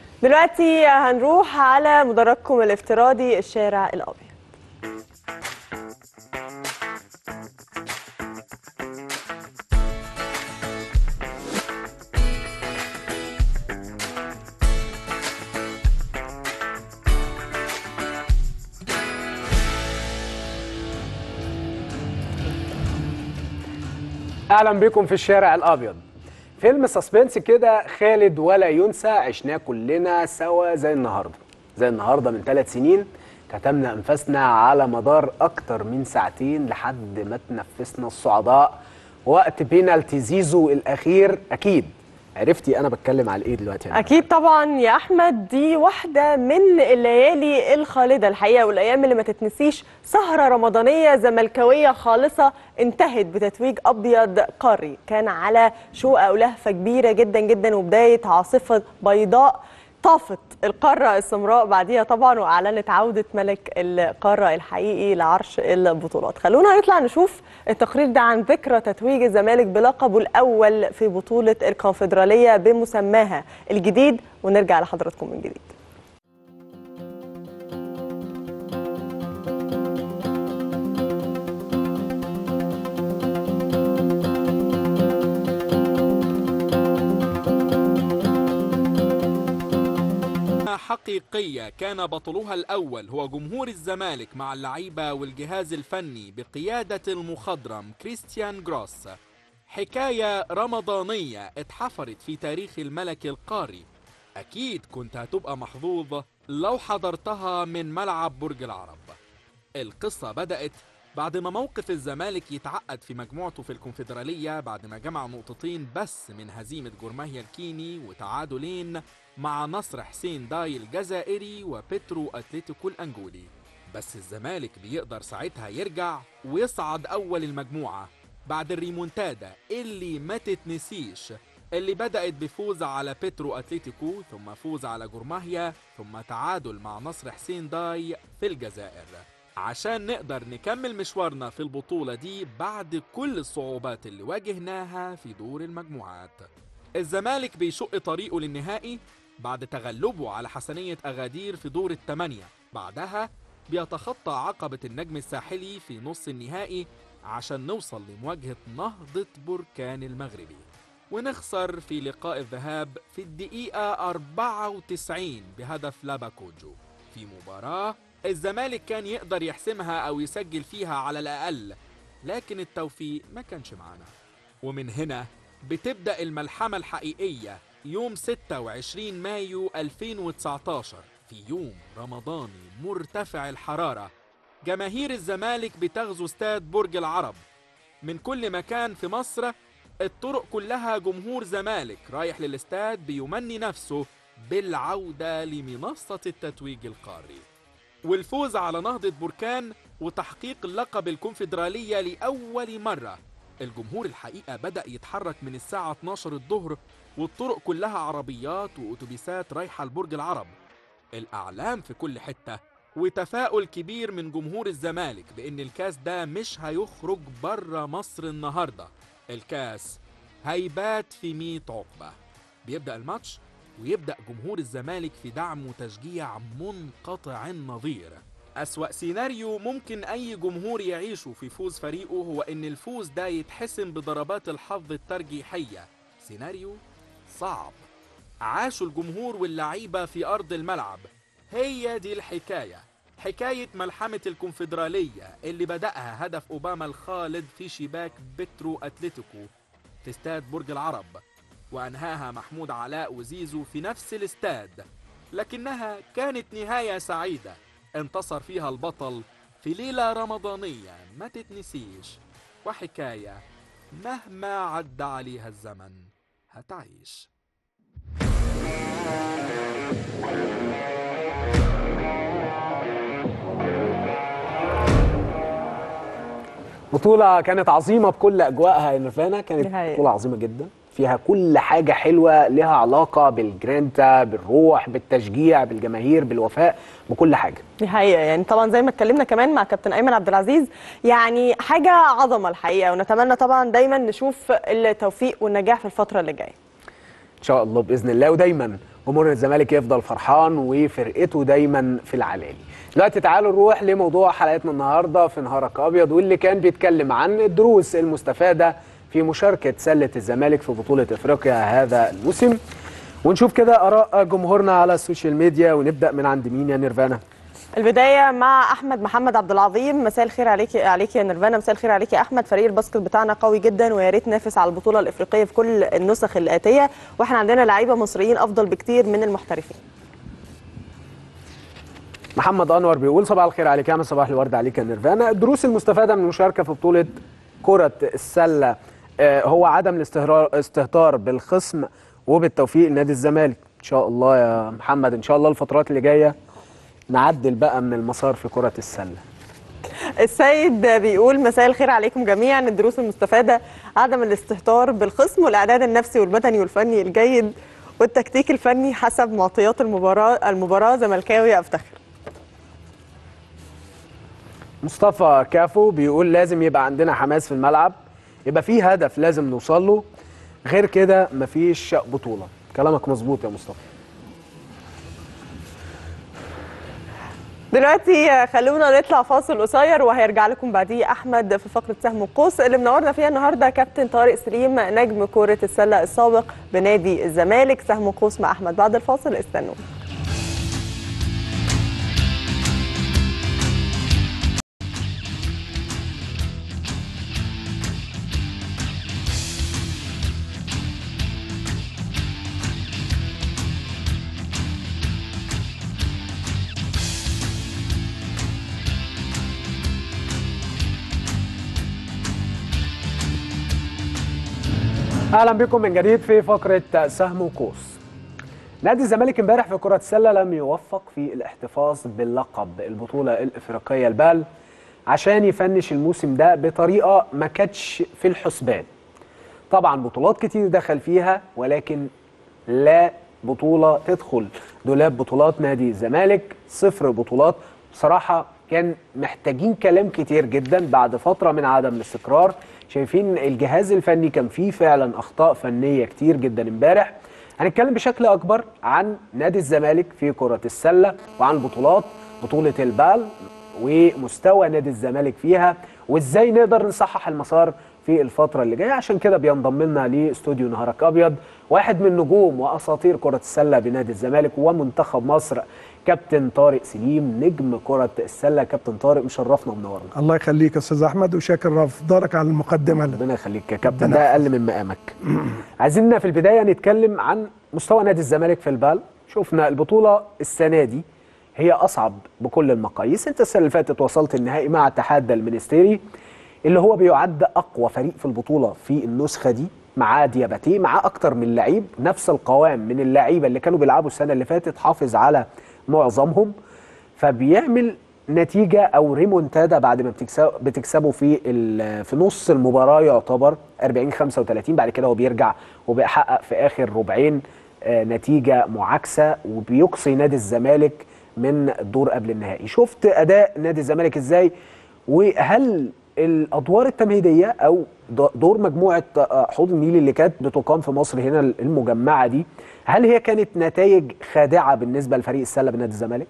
دلوقتي هنروح على مدرجكم الافتراضي الشارع الابيض اهلا بكم في الشارع الابيض فيلم سسبنس كده خالد ولا ينسى عشناه كلنا سوا زي النهارده زي النهارده من ثلاث سنين كتمنا انفاسنا على مدار اكتر من ساعتين لحد ما تنفسنا الصعداء وقت بينالتي زيزو الاخير اكيد عرفتي انا بتكلم على ايه دلوقتي يا اكيد طبعا يا احمد دي واحده من الليالي الخالده الحقيقه والايام اللي ما تتنسيش سهره رمضانيه زملكاويه خالصه انتهت بتتويج ابيض قاري كان على شوقه ولهفه كبيره جدا جدا وبدايه عاصفه بيضاء طافت القارة السمراء بعديها طبعا وأعلنت عودة ملك القارة الحقيقي لعرش البطولات خلونا نطلع نشوف التقرير ده عن ذكرى تتويج الزمالك بلقبه الأول في بطولة الكونفدرالية بمسماها الجديد ونرجع لحضراتكم من جديد حقيقية كان بطلها الأول هو جمهور الزمالك مع اللعيبة والجهاز الفني بقيادة المخضرم كريستيان جروس حكاية رمضانية اتحفرت في تاريخ الملك القاري أكيد كنت هتبقى محظوظ لو حضرتها من ملعب برج العرب القصة بدأت بعد ما موقف الزمالك يتعقد في مجموعته في الكونفدرالية بعد ما جمع نقطتين بس من هزيمة جورماهيا الكيني وتعادلين مع نصر حسين داي الجزائري وبيترو أتلتيكو الأنجولي بس الزمالك بيقدر ساعتها يرجع ويصعد أول المجموعة بعد الريمونتادا اللي ما تتنسيش اللي بدأت بفوز على بيترو أتلتيكو ثم فوز على جورماهيا ثم تعادل مع نصر حسين داي في الجزائر عشان نقدر نكمل مشوارنا في البطولة دي بعد كل الصعوبات اللي واجهناها في دور المجموعات الزمالك بيشق طريقه للنهائي بعد تغلبه على حسنية أغادير في دور الثمانية بعدها بيتخطى عقبة النجم الساحلي في نص النهائي عشان نوصل لمواجهة نهضة بركان المغربي ونخسر في لقاء الذهاب في الدقيقة 94 بهدف لاباكوجو في مباراة الزمالك كان يقدر يحسمها أو يسجل فيها على الأقل لكن التوفيق ما كانش معانا ومن هنا بتبدأ الملحمة الحقيقية يوم 26 مايو 2019 في في يوم رمضاني مرتفع الحرارة جماهير الزمالك بتغزو استاد برج العرب من كل مكان في مصر الطرق كلها جمهور زمالك رايح للاستاد بيمني نفسه بالعودة لمنصة التتويج القاري والفوز على نهضة بركان وتحقيق لقب الكونفدرالية لأول مرة الجمهور الحقيقة بدأ يتحرك من الساعة 12 الظهر والطرق كلها عربيات وأتوبيسات رايحة لبرج العرب الأعلام في كل حتة وتفاؤل كبير من جمهور الزمالك بأن الكاس ده مش هيخرج بره مصر النهاردة الكاس هيبات في 100 عقبة بيبدأ الماتش ويبدأ جمهور الزمالك في دعم وتشجيع منقطع النظير أسوأ سيناريو ممكن أي جمهور يعيشه في فوز فريقه هو إن الفوز ده يتحسم بضربات الحظ الترجيحية سيناريو صعب عاشوا الجمهور واللعيبة في أرض الملعب هي دي الحكاية حكاية ملحمة الكونفدرالية اللي بدأها هدف أوباما الخالد في شباك بترو أتلتيكو في استاد برج العرب وأنهاها محمود علاء وزيزو في نفس الاستاد لكنها كانت نهاية سعيدة انتصر فيها البطل في ليلة رمضانية ما تتنسيش وحكاية مهما عدى عليها الزمن هتعيش بطولة كانت عظيمة بكل أجواءها يا نيرفانا كانت دي حقيقة. بطولة عظيمة جدا فيها كل حاجة حلوة لها علاقة بالجرينتا بالروح بالتشجيع بالجماهير بالوفاء بكل حاجة دي حقيقة يعني طبعا زي ما اتكلمنا كمان مع كابتن أيمن عبد العزيز يعني حاجة عظمة الحقيقة ونتمنى طبعا دايما نشوف التوفيق والنجاح في الفترة اللي جاية إن شاء الله بإذن الله ودايما جمهور الزمالك يفضل فرحان وفرقته دايما في العلالي دلوقتي تعالوا نروح لموضوع حلقتنا النهارده في نهارك ابيض واللي كان بيتكلم عن الدروس المستفاده في مشاركه سله الزمالك في بطوله افريقيا هذا الموسم ونشوف كده اراء جمهورنا على السوشيال ميديا ونبدا من عند مين يا نيرفانا البداية مع أحمد محمد عبد العظيم مساء الخير عليك عليك يا نيرفانا مساء الخير عليك يا أحمد فريق الباسكت بتاعنا قوي جدا ويا ريت نافس على البطولة الإفريقية في كل النسخ الآتية وإحنا عندنا لعيبة مصريين أفضل بكتير من المحترفين محمد انور بيقول صباح الخير عليك يا أحمد، صباح الورد عليك يا نيرفانا الدروس المستفاده من المشاركه في بطوله كره السله آه، هو عدم الاستهتار بالخصم وبالتوفيق لنادي الزمالك ان شاء الله يا محمد ان شاء الله الفترات اللي جايه نعدل بقى من المسار في كره السله السيد بيقول مساء الخير عليكم جميعا الدروس المستفادة عدم الاستهتار بالخصم والإعداد النفسي والبدني والفني الجيد والتكتيك الفني حسب معطيات المباراة المباراة زملكاوي أفتخر مصطفى كافو بيقول لازم يبقى عندنا حماس في الملعب يبقى في هدف لازم نوصل له غير كده مفيش بطوله كلامك مظبوط يا مصطفى دلوقتي خلونا نطلع فاصل قصير وهيرجع لكم بعديه احمد في فقره سهم القوس اللي منورنا فيها النهارده كابتن طارق سليم نجم كره السله السابق بنادي الزمالك سهم القوس مع احمد بعد الفاصل استنوا اهلا بكم من جديد في فقره سهم وقوس نادي الزمالك امبارح في كره السله لم يوفق في الاحتفاظ باللقب البطوله الافريقيه البال عشان يفنش الموسم ده بطريقه ما كانتش في الحسبان طبعا بطولات كتير دخل فيها ولكن لا بطوله تدخل دولاب بطولات نادي الزمالك صفر بطولات بصراحه كان محتاجين كلام كتير جدا بعد فتره من عدم الاستقرار شايفين الجهاز الفني كان فيه فعلا اخطاء فنيه كتير جدا امبارح هنتكلم بشكل اكبر عن نادي الزمالك في كره السله وعن بطولات بطوله البال ومستوى نادي الزمالك فيها وازاي نقدر نصحح المسار في الفترة اللي جاية عشان كده بينضم لنا لاستوديو نهارك أبيض واحد من نجوم وأساطير كرة السلة بنادي الزمالك ومنتخب مصر كابتن طارق سليم نجم كرة السلة كابتن طارق مشرفنا ومنورنا الله يخليك يا استاذ احمد وشاكر رفضك على المقدمه اللي ربنا يخليك يا كابتن ربنا ده أقل من مقامك عايزيننا في البداية نتكلم عن مستوى نادي الزمالك في البال شفنا البطولة السنة دي هي اصعب بكل المقاييس انت السنه اللي فاتت وصلت النهائي مع اتحاد المنستيري اللي هو بيعد اقوى فريق في البطوله في النسخه دي معاه دياباتي معاه اكتر من لعيب نفس القوام من اللعيبه اللي كانوا بيلعبوا السنه اللي فاتت حافظ على معظمهم فبيعمل نتيجه او ريمونتادا بعد ما بتكسب بتكسبه في ال- في نص المباراه يعتبر 40 35 بعد كده هو بيرجع وبيحقق في اخر ربعين آه، نتيجه معاكسه وبيقصي نادي الزمالك من الدور قبل النهائي شفت اداء نادي الزمالك ازاي وهل الادوار التمهيديه او د- دور مجموعه آه، حوض النيل اللي كانت بتقام في مصر هنا المجمعه دي هل هي كانت نتائج خادعه بالنسبه لفريق السله بنادي الزمالك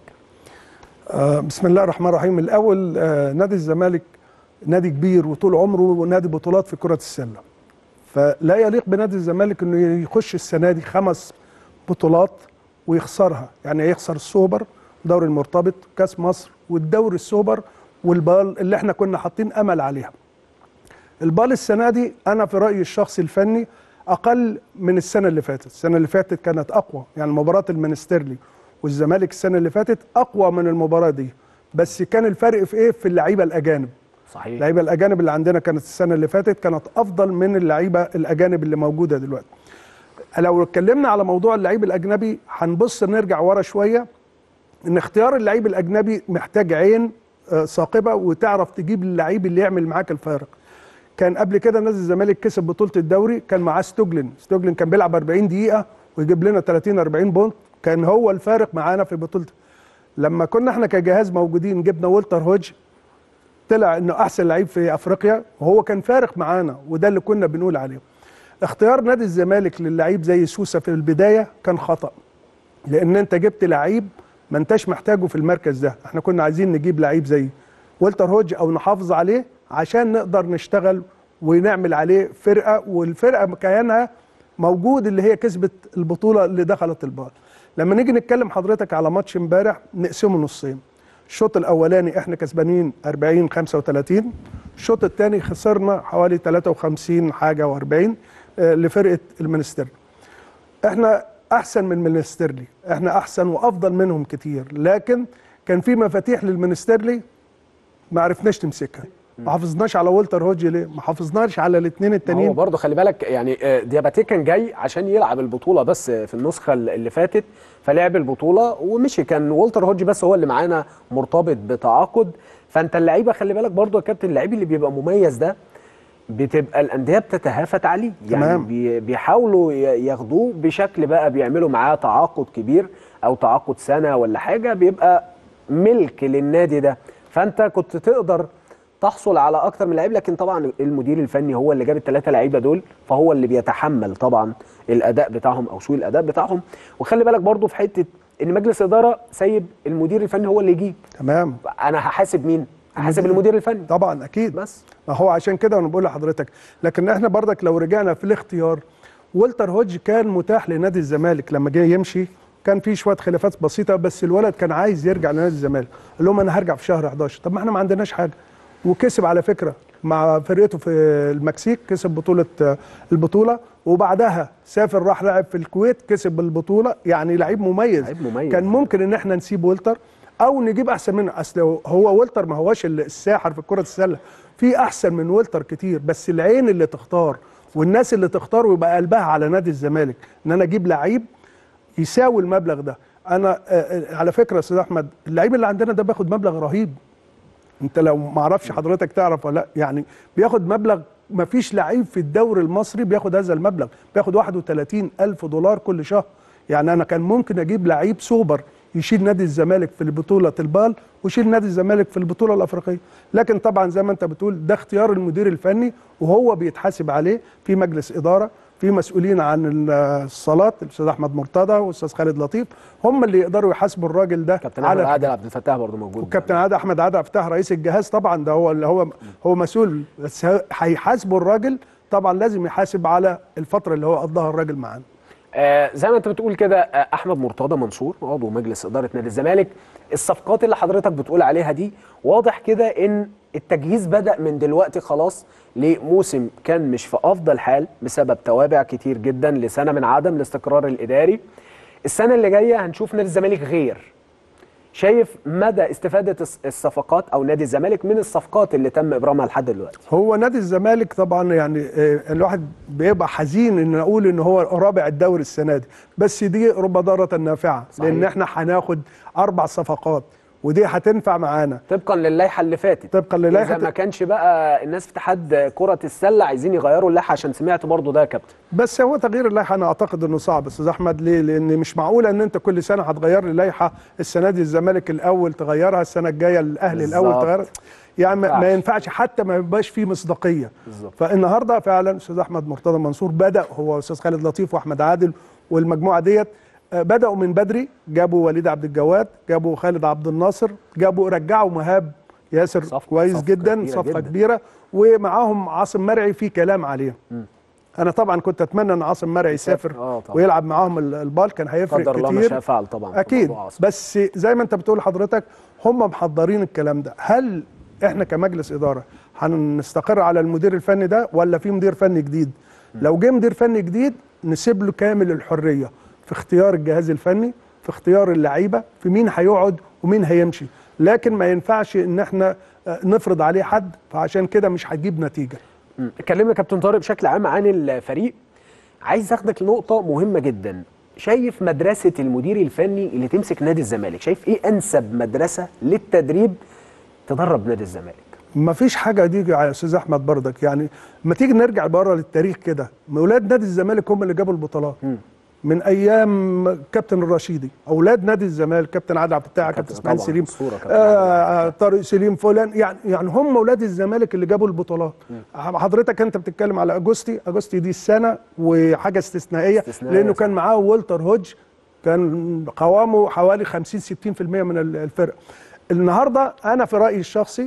آه، بسم الله الرحمن الرحيم الاول آه، نادي الزمالك نادي كبير وطول عمره نادي بطولات في كره السله فلا يليق بنادي الزمالك انه يخش السنه دي خمس بطولات ويخسرها يعني يخسر السوبر دوري المرتبط كاس مصر والدوري السوبر والبال اللي احنا كنا حاطين امل عليها البال السنه دي انا في رايي الشخصي الفني اقل من السنه اللي فاتت السنه اللي فاتت كانت اقوى يعني مباراه المنسترلي والزمالك السنه اللي فاتت اقوى من المباراه دي بس كان الفرق في ايه في اللعيبه الاجانب صحيح اللعيبه الاجانب اللي عندنا كانت السنه اللي فاتت كانت افضل من اللعيبه الاجانب اللي موجوده دلوقتي لو اتكلمنا على موضوع اللعيب الاجنبي هنبص نرجع ورا شويه ان اختيار اللعيب الاجنبي محتاج عين آه، ثاقبه وتعرف تجيب اللعيب اللي يعمل معاك الفارق كان قبل كده نادي الزمالك كسب بطوله الدوري كان معاه ستوجلن ستوجلن كان بيلعب 40 دقيقه ويجيب لنا 30 40 بونت كان هو الفارق معانا في بطوله لما كنا احنا كجهاز موجودين جبنا والتر هوج طلع انه احسن لعيب في افريقيا وهو كان فارق معانا وده اللي كنا بنقول عليه اختيار نادي الزمالك للعيب زي سوسه في البدايه كان خطا لان انت جبت لعيب ما انتش محتاجه في المركز ده احنا كنا عايزين نجيب لعيب زي والتر هوج او نحافظ عليه عشان نقدر نشتغل ونعمل عليه فرقه والفرقه كيانها موجود اللي هي كسبت البطوله اللي دخلت البار لما نيجي نتكلم حضرتك على ماتش امبارح نقسمه نصين الشوط الاولاني احنا كسبانين 40 35 الشوط الثاني خسرنا حوالي 53 حاجه و40 لفرقه المنستر احنا احسن من المنسترلي احنا احسن وافضل منهم كتير لكن كان في مفاتيح للمنسترلي ما عرفناش نمسكها ما حافظناش على والتر هوجي ليه ما حافظناش على الاثنين هو التانيين برضه خلي بالك يعني آه، دياباتي كان جاي عشان يلعب البطوله بس في النسخه اللي فاتت فلعب البطوله ومشي كان والتر هوجي بس هو اللي معانا مرتبط بتعاقد فانت اللعيبه خلي بالك برضه يا كابتن اللعيب اللي بيبقى مميز ده بتبقى الانديه بتتهافت عليه يعني تمام. بي- بيحاولوا ي- ياخدوه بشكل بقى بيعملوا معاه تعاقد كبير او تعاقد سنه ولا حاجه بيبقى ملك للنادي ده فانت كنت تقدر تحصل على اكتر من لعيب لكن طبعا المدير الفني هو اللي جاب الثلاثه لعيبه دول فهو اللي بيتحمل طبعا الاداء بتاعهم او سوء الاداء بتاعهم وخلي بالك برضو في حته ان مجلس اداره سايب المدير الفني هو اللي يجيب تمام انا هحاسب مين هحاسب المدير الفني طبعا اكيد بس ما هو عشان كده انا بقول لحضرتك لكن احنا برضك لو رجعنا في الاختيار والتر هوج كان متاح لنادي الزمالك لما جه يمشي كان في شويه خلافات بسيطه بس الولد كان عايز يرجع لنادي الزمالك قال لهم انا هرجع في شهر 11 طب ما احنا ما عندناش حاجه وكسب على فكره مع فرقته في المكسيك كسب بطوله آه، البطوله وبعدها سافر راح لعب في الكويت كسب البطوله يعني لعيب مميز لعيب مميز. كان ممكن ان احنا نسيب والتر او نجيب احسن منه اصل هو والتر ما هوش الساحر في كره السله في احسن من والتر كتير بس العين اللي تختار والناس اللي تختار ويبقى قلبها على نادي الزمالك ان انا اجيب لعيب يساوي المبلغ ده انا آه، آه، على فكره يا استاذ احمد اللعيب اللي عندنا ده بياخد مبلغ رهيب انت لو ما اعرفش حضرتك تعرف ولا لا يعني بياخد مبلغ ما فيش لعيب في الدوري المصري بياخد هذا المبلغ بياخد 31 ألف دولار كل شهر يعني أنا كان ممكن أجيب لعيب سوبر يشيل نادي الزمالك في بطولة البال ويشيل نادي الزمالك في البطولة الأفريقية لكن طبعا زي ما أنت بتقول ده اختيار المدير الفني وهو بيتحاسب عليه في مجلس إدارة في مسؤولين عن الصالات الاستاذ احمد مرتضى والاستاذ خالد لطيف هم اللي يقدروا يحاسبوا الراجل ده كابتن احمد عادل عبد الفتاح برضه موجود وكابتن عادل احمد عادل فتاح رئيس الجهاز طبعا ده هو اللي هو هو مسؤول بس ه- هيحاسبوا الراجل طبعا لازم يحاسب على الفتره اللي هو قضاها الراجل معانا آه زي ما انت بتقول كده آه احمد مرتضى منصور عضو مجلس اداره نادي الزمالك الصفقات اللي حضرتك بتقول عليها دي واضح كده ان التجهيز بدا من دلوقتي خلاص لموسم كان مش في افضل حال بسبب توابع كتير جدا لسنه من عدم الاستقرار الاداري السنه اللي جايه هنشوف نادي الزمالك غير شايف مدى استفاده الص- الصفقات او نادي الزمالك من الصفقات اللي تم ابرامها لحد دلوقتي هو نادي الزمالك طبعا يعني آه، الواحد بيبقى حزين ان اقول ان هو رابع الدوري السنه دي بس دي رب ضاره نافعه صحيح. لان احنا هناخد اربع صفقات ودي هتنفع معانا طبقا للائحه اللي فاتت طبقا للائحة- اذا ما كانش بقى الناس في اتحاد كره السله عايزين يغيروا اللائحه عشان سمعت برضو ده يا كابتن بس هو تغيير اللائحه انا اعتقد انه صعب استاذ احمد ليه؟ لان مش معقوله ان انت كل سنه هتغير لي لائحه السنه دي الزمالك الاول تغيرها السنه الجايه الاهلي الاول بالظبط. تغيرها يعني ما- ما ينفعش. ينفعش حتى ما يبقاش فيه مصداقيه بالظبط. فالنهارده فعلا استاذ احمد مرتضى منصور بدا هو استاذ خالد لطيف واحمد عادل والمجموعه ديت آه، بداوا من بدري جابوا وليد عبد الجواد جابوا خالد عبد الناصر جابوا رجعوا مهاب ياسر صفقة- كويس صفقة جدا كبيرة صفقه جدا. كبيره ومعاهم عاصم مرعي في كلام عليه انا طبعا كنت اتمنى ان عاصم مرعي يسافر، يسافر آه طبعا. ويلعب معاهم ال- البال كان هيفرق قدر الله ما كتير شاء فعل طبعا في اكيد موضوع عاصم. بس زي ما انت بتقول حضرتك هم محضرين الكلام ده هل احنا كمجلس اداره هنستقر على المدير الفني ده ولا في مدير فني جديد لو جه مدير فني جديد نسيب له كامل الحريه في اختيار الجهاز الفني في اختيار اللعيبه في مين هيقعد ومين هيمشي لكن ما ينفعش ان احنا آه، نفرض عليه حد فعشان كده مش هتجيب نتيجه مم. اتكلمنا يا كابتن طارق بشكل عام عن الفريق عايز اخدك لنقطه مهمه جدا شايف مدرسه المدير الفني اللي تمسك نادي الزمالك شايف ايه انسب مدرسه للتدريب تدرب نادي الزمالك ما فيش حاجه دي يا استاذ احمد بردك يعني ما تيجي نرجع بره للتاريخ كده اولاد نادي الزمالك هم اللي جابوا البطولات من ايام كابتن الرشيدي اولاد نادي الزمالك كابتن عادل عبد الفتاح كابتن كابتن اسماعيل طبعاً، سليم أسطورة كابتن آه آه، طارق سليم فلان يعني يعني هم اولاد الزمالك اللي جابوا البطولات حضرتك انت بتتكلم على اجوستي اجوستي دي السنه وحاجه استثنائيه, استثنائية لانه صح. كان معاه والتر هودج كان قوامه حوالي 50 60% من ال- الفرق النهارده انا في رايي الشخصي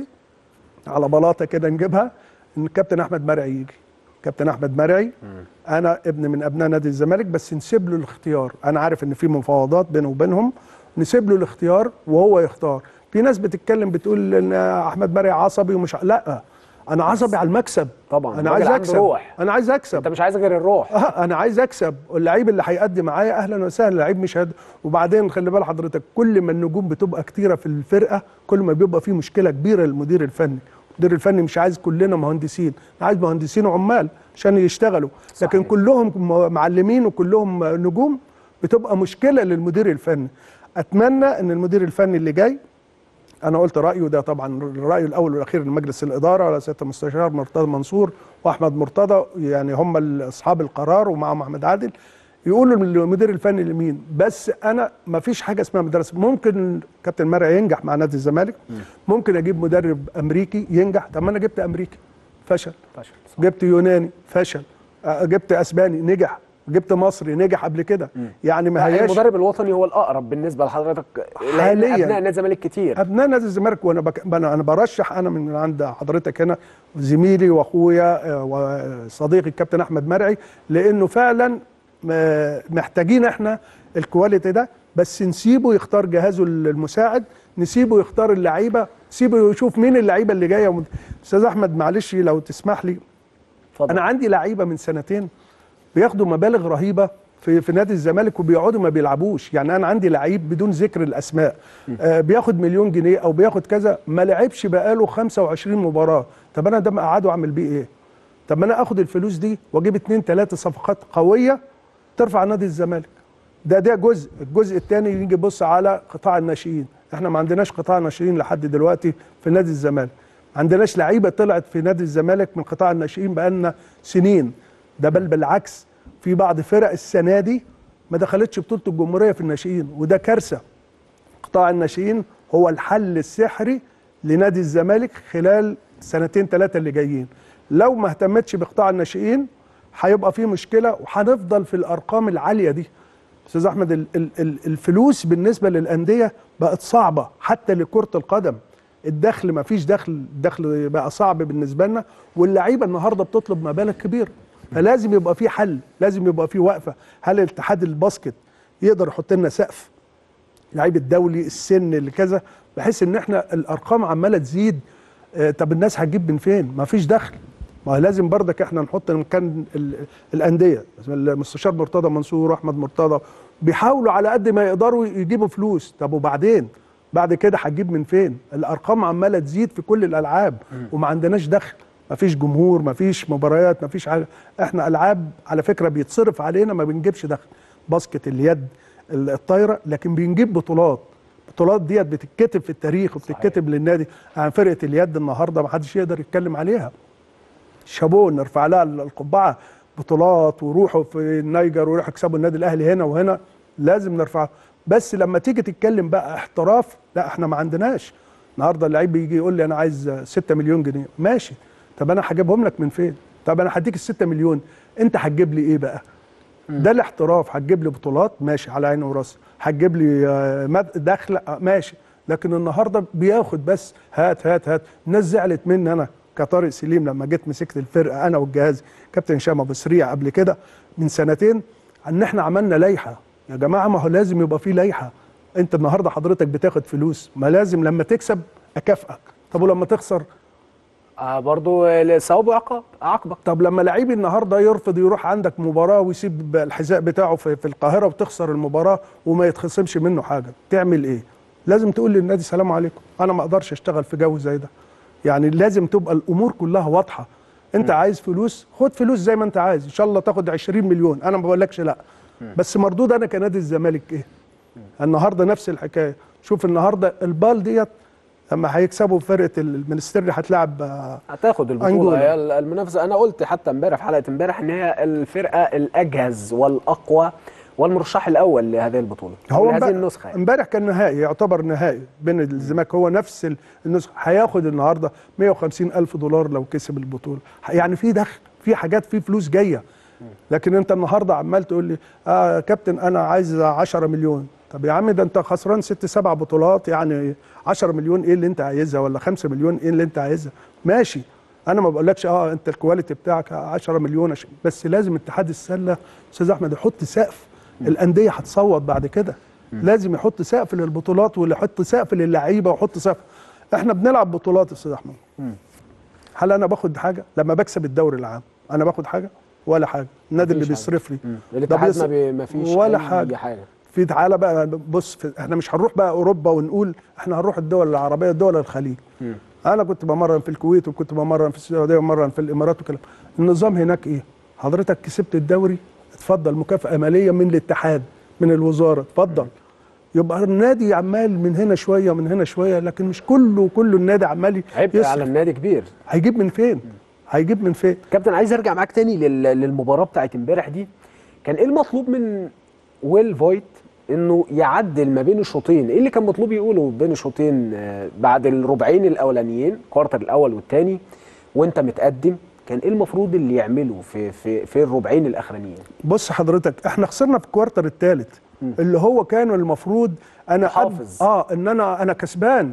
على بلاطه كده نجيبها ان الكابتن احمد مرعي يجي كابتن احمد مرعي انا ابن من ابناء نادي الزمالك بس نسيب له الاختيار انا عارف ان في مفاوضات بينه وبينهم نسيب له الاختيار وهو يختار في ناس بتتكلم بتقول ان احمد مرعي عصبي ومش ع- لا انا عصبي على المكسب طبعا انا الراجل عايز عنده اكسب روح. انا عايز اكسب انت مش عايز غير الروح اه انا عايز اكسب اللعيب اللي هيأدي معايا اهلا وسهلا اللعيب مش هد... وبعدين خلي بال حضرتك كل ما النجوم بتبقى كتيره في الفرقه كل ما بيبقى في مشكله كبيره للمدير الفني المدير الفني مش عايز كلنا مهندسين عايز مهندسين وعمال عشان يشتغلوا لكن صحيح. كلهم م- معلمين وكلهم نجوم بتبقى مشكله للمدير الفني اتمنى ان المدير الفني اللي جاي انا قلت رايي وده طبعا الراي الاول والاخير لمجلس الاداره على سياده المستشار مرتضى منصور واحمد مرتضى يعني هم ال- اصحاب القرار ومعهم احمد عادل يقولوا للمدير الفني لمين بس انا ما فيش حاجه اسمها مدرسه ممكن كابتن مرعي ينجح مع نادي الزمالك ممكن اجيب مدرب امريكي ينجح طب ما انا جبت امريكي فشل فشل جبت يوناني فشل آه، جبت اسباني نجح جبت مصري نجح قبل كده يعني ما لا، هياش المدرب الوطني هو الاقرب بالنسبه لحضرتك لأن حالياً. ابناء نادي الزمالك كتير ابناء نادي الزمالك وانا بك... انا انا برشح انا من عند حضرتك هنا زميلي واخويا آه، وصديقي الكابتن احمد مرعي لانه فعلا آه، محتاجين احنا الكواليتي ده بس نسيبه يختار جهازه المساعد نسيبه يختار اللعيبه نسيبه يشوف مين اللعيبه اللي جايه ومت- استاذ احمد معلش لو تسمح لي اتفضل انا عندي لعيبه من سنتين بياخدوا مبالغ رهيبه في في نادي الزمالك وبيقعدوا ما بيلعبوش يعني انا عندي لعيب بدون ذكر الاسماء آه بياخد مليون جنيه او بياخد كذا ما لعبش بقاله 25 مباراه طب انا ده مقعده اعمل بيه ايه طب ما انا اخد الفلوس دي واجيب اتنين تلاته صفقات قويه ترفع نادي الزمالك ده ده جزء الجزء الثاني يجي يبص على قطاع الناشئين احنا ما عندناش قطاع ناشئين لحد دلوقتي في نادي الزمالك ما عندناش لعيبه طلعت في نادي الزمالك من قطاع الناشئين بقالنا سنين ده بل بالعكس في بعض فرق السنه دي ما دخلتش بطوله الجمهوريه في الناشئين وده كارثه قطاع الناشئين هو الحل السحري لنادي الزمالك خلال سنتين ثلاثه اللي جايين لو ما اهتمتش بقطاع الناشئين هيبقى في مشكله وهنفضل في الارقام العاليه دي استاذ احمد ال- ال- ال- الفلوس بالنسبه للانديه بقت صعبه حتى لكره القدم الدخل ما فيش دخل الدخل بقى صعب بالنسبه لنا واللعيبه النهارده بتطلب مبالغ كبيره فلازم يبقى في حل لازم يبقى في وقفه هل الاتحاد الباسكت يقدر يحط لنا سقف لعيب الدولي السن اللي كذا بحيث ان احنا الارقام عماله تزيد آه، طب الناس هتجيب من فين ما فيش دخل ما هو لازم بردك احنا نحط مكان ال- الانديه المستشار مرتضى منصور واحمد مرتضى بيحاولوا على قد ما يقدروا يجيبوا فلوس طب وبعدين بعد كده هتجيب من فين الارقام عماله تزيد في كل الالعاب وما عندناش دخل ما فيش جمهور ما فيش مباريات ما فيش حاجه احنا العاب على فكره بيتصرف علينا ما بنجيبش دخل باسكت اليد الطايره لكن بنجيب بطولات البطولات ديت بتتكتب في التاريخ وبتتكتب للنادي عن فرقه اليد النهارده ما حدش يقدر يتكلم عليها شابوه نرفع لها القبعه بطولات وروحوا في النيجر ويروحوا يكسبوا النادي الاهلي هنا وهنا لازم نرفعها بس لما تيجي تتكلم بقى احتراف لا احنا ما عندناش النهارده اللعيب بيجي يقول لي انا عايز 6 مليون جنيه ماشي طب انا هجيبهم لك من فين طب انا هديك ال 6 مليون انت هتجيب لي ايه بقى ده الاحتراف هتجيب لي بطولات ماشي على عيني وراسي هتجيب لي آه، مد- دخل آه، ماشي لكن النهارده بياخد بس هات هات هات الناس زعلت مني انا كطارق سليم لما جيت مسكت الفرقه انا والجهاز كابتن هشام ابو سريع قبل كده من سنتين ان احنا عملنا لائحه يا جماعه ما هو لازم يبقى في لائحه انت النهارده حضرتك بتاخد فلوس ما لازم لما تكسب اكافئك طب ولما تخسر آه برضو ثواب وعقاب عاقبك طب لما لعيب النهارده يرفض يروح عندك مباراه ويسيب الحذاء بتاعه في, في القاهره وتخسر المباراه وما يتخصمش منه حاجه تعمل ايه لازم تقول للنادي سلام عليكم انا ما اقدرش اشتغل في جو زي ده يعني لازم تبقى الامور كلها واضحه انت عايز فلوس خد فلوس زي ما انت عايز ان شاء الله تاخد 20 مليون انا ما بقولكش لا بس مردود انا كنادي الزمالك ايه النهارده نفس الحكايه شوف النهارده البال ديت لما هيكسبوا فرقه المنستيري هتلعب آه، هتاخد البطوله أنجولا. هي ال- المنافسه انا قلت حتى امبارح في حلقه امبارح ان هي الفرقه الاجهز والاقوى والمرشح الاول لهذه البطوله هو هذه امبارح- النسخه يعني. امبارح كان نهائي يعتبر نهائي بين الزمالك هو نفس ال- النسخه هياخد النهارده 150 الف دولار لو كسب البطوله يعني في دخل في حاجات في فلوس جايه لكن انت النهارده عمال تقول لي اه كابتن انا عايز 10 مليون طب يا عم ده انت خسران ست سبع بطولات يعني 10 مليون ايه اللي انت عايزها ولا 5 مليون ايه اللي انت عايزها ماشي انا ما بقولكش اه انت الكواليتي بتاعك 10 مليون عشان بس لازم اتحاد السله استاذ احمد يحط سقف الانديه هتصوت بعد كده لازم يحط سقف للبطولات ويحط سقف للعيبه ويحط سقف احنا بنلعب بطولات يا استاذ احمد هل انا باخد حاجه لما بكسب الدوري العام انا باخد حاجه ولا حاجه النادي اللي مفيش حاجة. بيصرف لي مم. ده الاتحاد ما, بيصرف- بي... ما فيش ولا أي حاجة. حاجه في تعالى بقى بص في احنا مش هنروح بقى اوروبا ونقول احنا هنروح الدول العربيه دول الخليج انا كنت بمرن في الكويت وكنت بمرن في السعوديه وبمرن في الامارات وكلام النظام هناك ايه حضرتك كسبت الدوري اتفضل مكافاه ماليه من الاتحاد من الوزاره اتفضل يبقى النادي عمال من هنا شويه ومن هنا شويه لكن مش كله كله النادي عمال عبء على يصرف النادي كبير هيجيب من فين هيجيب من فين كابتن عايز ارجع معاك تاني لل... للمباراه بتاعت امبارح دي كان ايه المطلوب من ويل فويت انه يعدل ما بين الشوطين ايه اللي كان مطلوب يقوله بين الشوطين آه، بعد الربعين الاولانيين الكوارتر الاول والثاني وانت متقدم كان ايه المفروض اللي يعمله في في في الربعين الاخرانيين بص حضرتك احنا خسرنا في الكوارتر الثالث اللي هو كان المفروض انا أب- حافظ. اه ان انا انا كسبان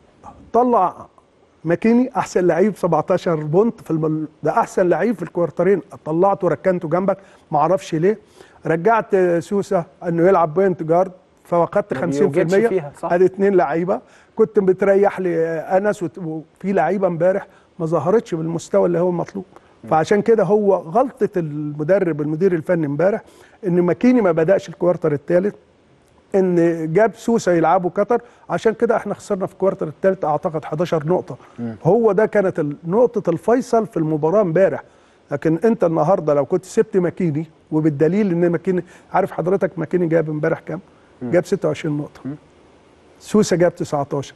طلع ماكيني احسن لعيب 17 بونت في الم... ده احسن لعيب في الكوارترين طلعته وركنته جنبك ما اعرفش ليه رجعت سوسه انه يلعب بوينت جارد فاخدت ما 50% بيوجدش فيها، صح. ادي اتنين لعيبه كنت بتريح لي انس وت- وفي لعيبه امبارح ما ظهرتش بالمستوى اللي هو المطلوب فعشان كده هو غلطه المدرب المدير الفني امبارح ان ماكيني ما بداش الكوارتر الثالث ان جاب سوسه يلعبوا قطر عشان كده احنا خسرنا في الكوارتر الثالث اعتقد 11 نقطه هو ده كانت ال- نقطه الفيصل في المباراه امبارح لكن انت النهارده لو كنت سبت ماكيني وبالدليل ان ماكيني عارف حضرتك ماكيني جاب امبارح كام؟ جاب 26 نقطه سوسه جاب 19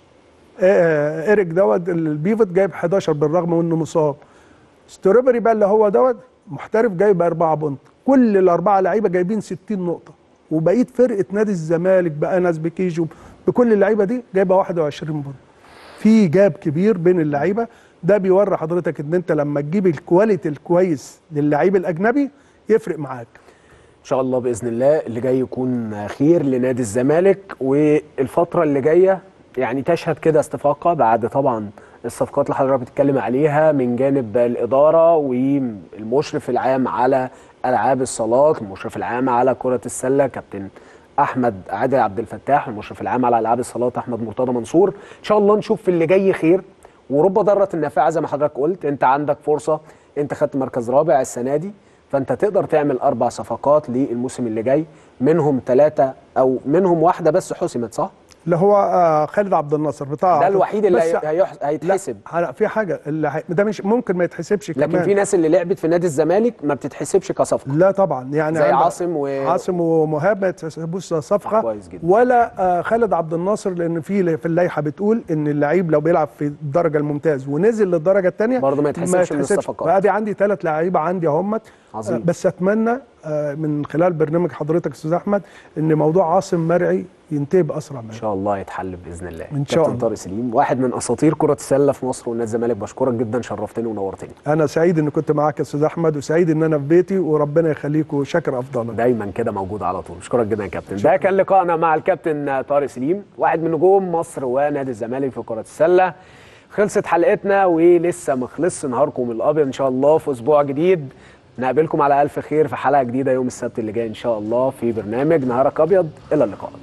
آه، ايريك دوت البيفوت جايب 11 بالرغم انه مصاب ستروبري بقى اللي هو دوت محترف جايب 4 بونت كل الاربعه لعيبه جايبين 60 نقطه وبقيه فرقه نادي الزمالك بانس بكيجو بكل اللعيبه دي جايبه 21 بونت في جاب كبير بين اللعيبه ده بيوري حضرتك ان انت لما تجيب الكواليتي الكويس للعيب الاجنبي يفرق معاك ان شاء الله باذن الله اللي جاي يكون خير لنادي الزمالك والفتره اللي جايه يعني تشهد كده استفاقه بعد طبعا الصفقات اللي حضرتك بتتكلم عليها من جانب الاداره والمشرف العام على العاب الصالات المشرف العام على كره السله كابتن احمد عادل عبد الفتاح المشرف العام على العاب الصالات احمد مرتضى منصور ان شاء الله نشوف في اللي جاي خير ورب ضاره النافعه زي ما حضرتك قلت انت عندك فرصه انت خدت مركز رابع السنه دي فانت تقدر تعمل اربع صفقات للموسم اللي جاي منهم ثلاثه او منهم واحده بس حسمت صح؟ اللي هو آه خالد عبد الناصر بتاع ده الوحيد اللي بس- هي- هيح- هيتحسب لا في حاجه اللي هي- ده مش ممكن ما يتحسبش لكن كمان في ناس اللي لعبت في نادي الزمالك ما بتتحسبش كصفقه لا طبعا يعني زي عندك عاصم و- عاصم ومهاب ما يتحسبوش صفقه كويس جدا. ولا آه خالد عبد الناصر لان في في اللائحه بتقول ان اللعيب لو بيلعب في الدرجه الممتاز ونزل للدرجه الثانيه برضه ما يتحسبش من الصفقات. فادي عندي ثلاث لعيبه عندي اهمت عظيم. آه بس اتمنى آه من خلال برنامج حضرتك استاذ احمد ان موضوع عاصم مرعي ينتهي باسرع ما ان شاء الله يتحل باذن الله إن شاء كابتن الله. طارق سليم واحد من اساطير كره السله في مصر ونادي الزمالك بشكرك جدا شرفتني ونورتني انا سعيد ان كنت معاك يا استاذ احمد وسعيد ان انا في بيتي وربنا يخليكم شكر افضل دايما كده موجود على طول بشكرك جدا يا كابتن ده كان لقائنا مع الكابتن طارق سليم واحد من نجوم مصر ونادي الزمالك في كره السله خلصت حلقتنا ولسه ما خلصش نهاركم الابيض ان شاء الله في اسبوع جديد نقابلكم على الف خير في حلقه جديده يوم السبت اللي جاي ان شاء الله في برنامج نهارك ابيض الى اللقاء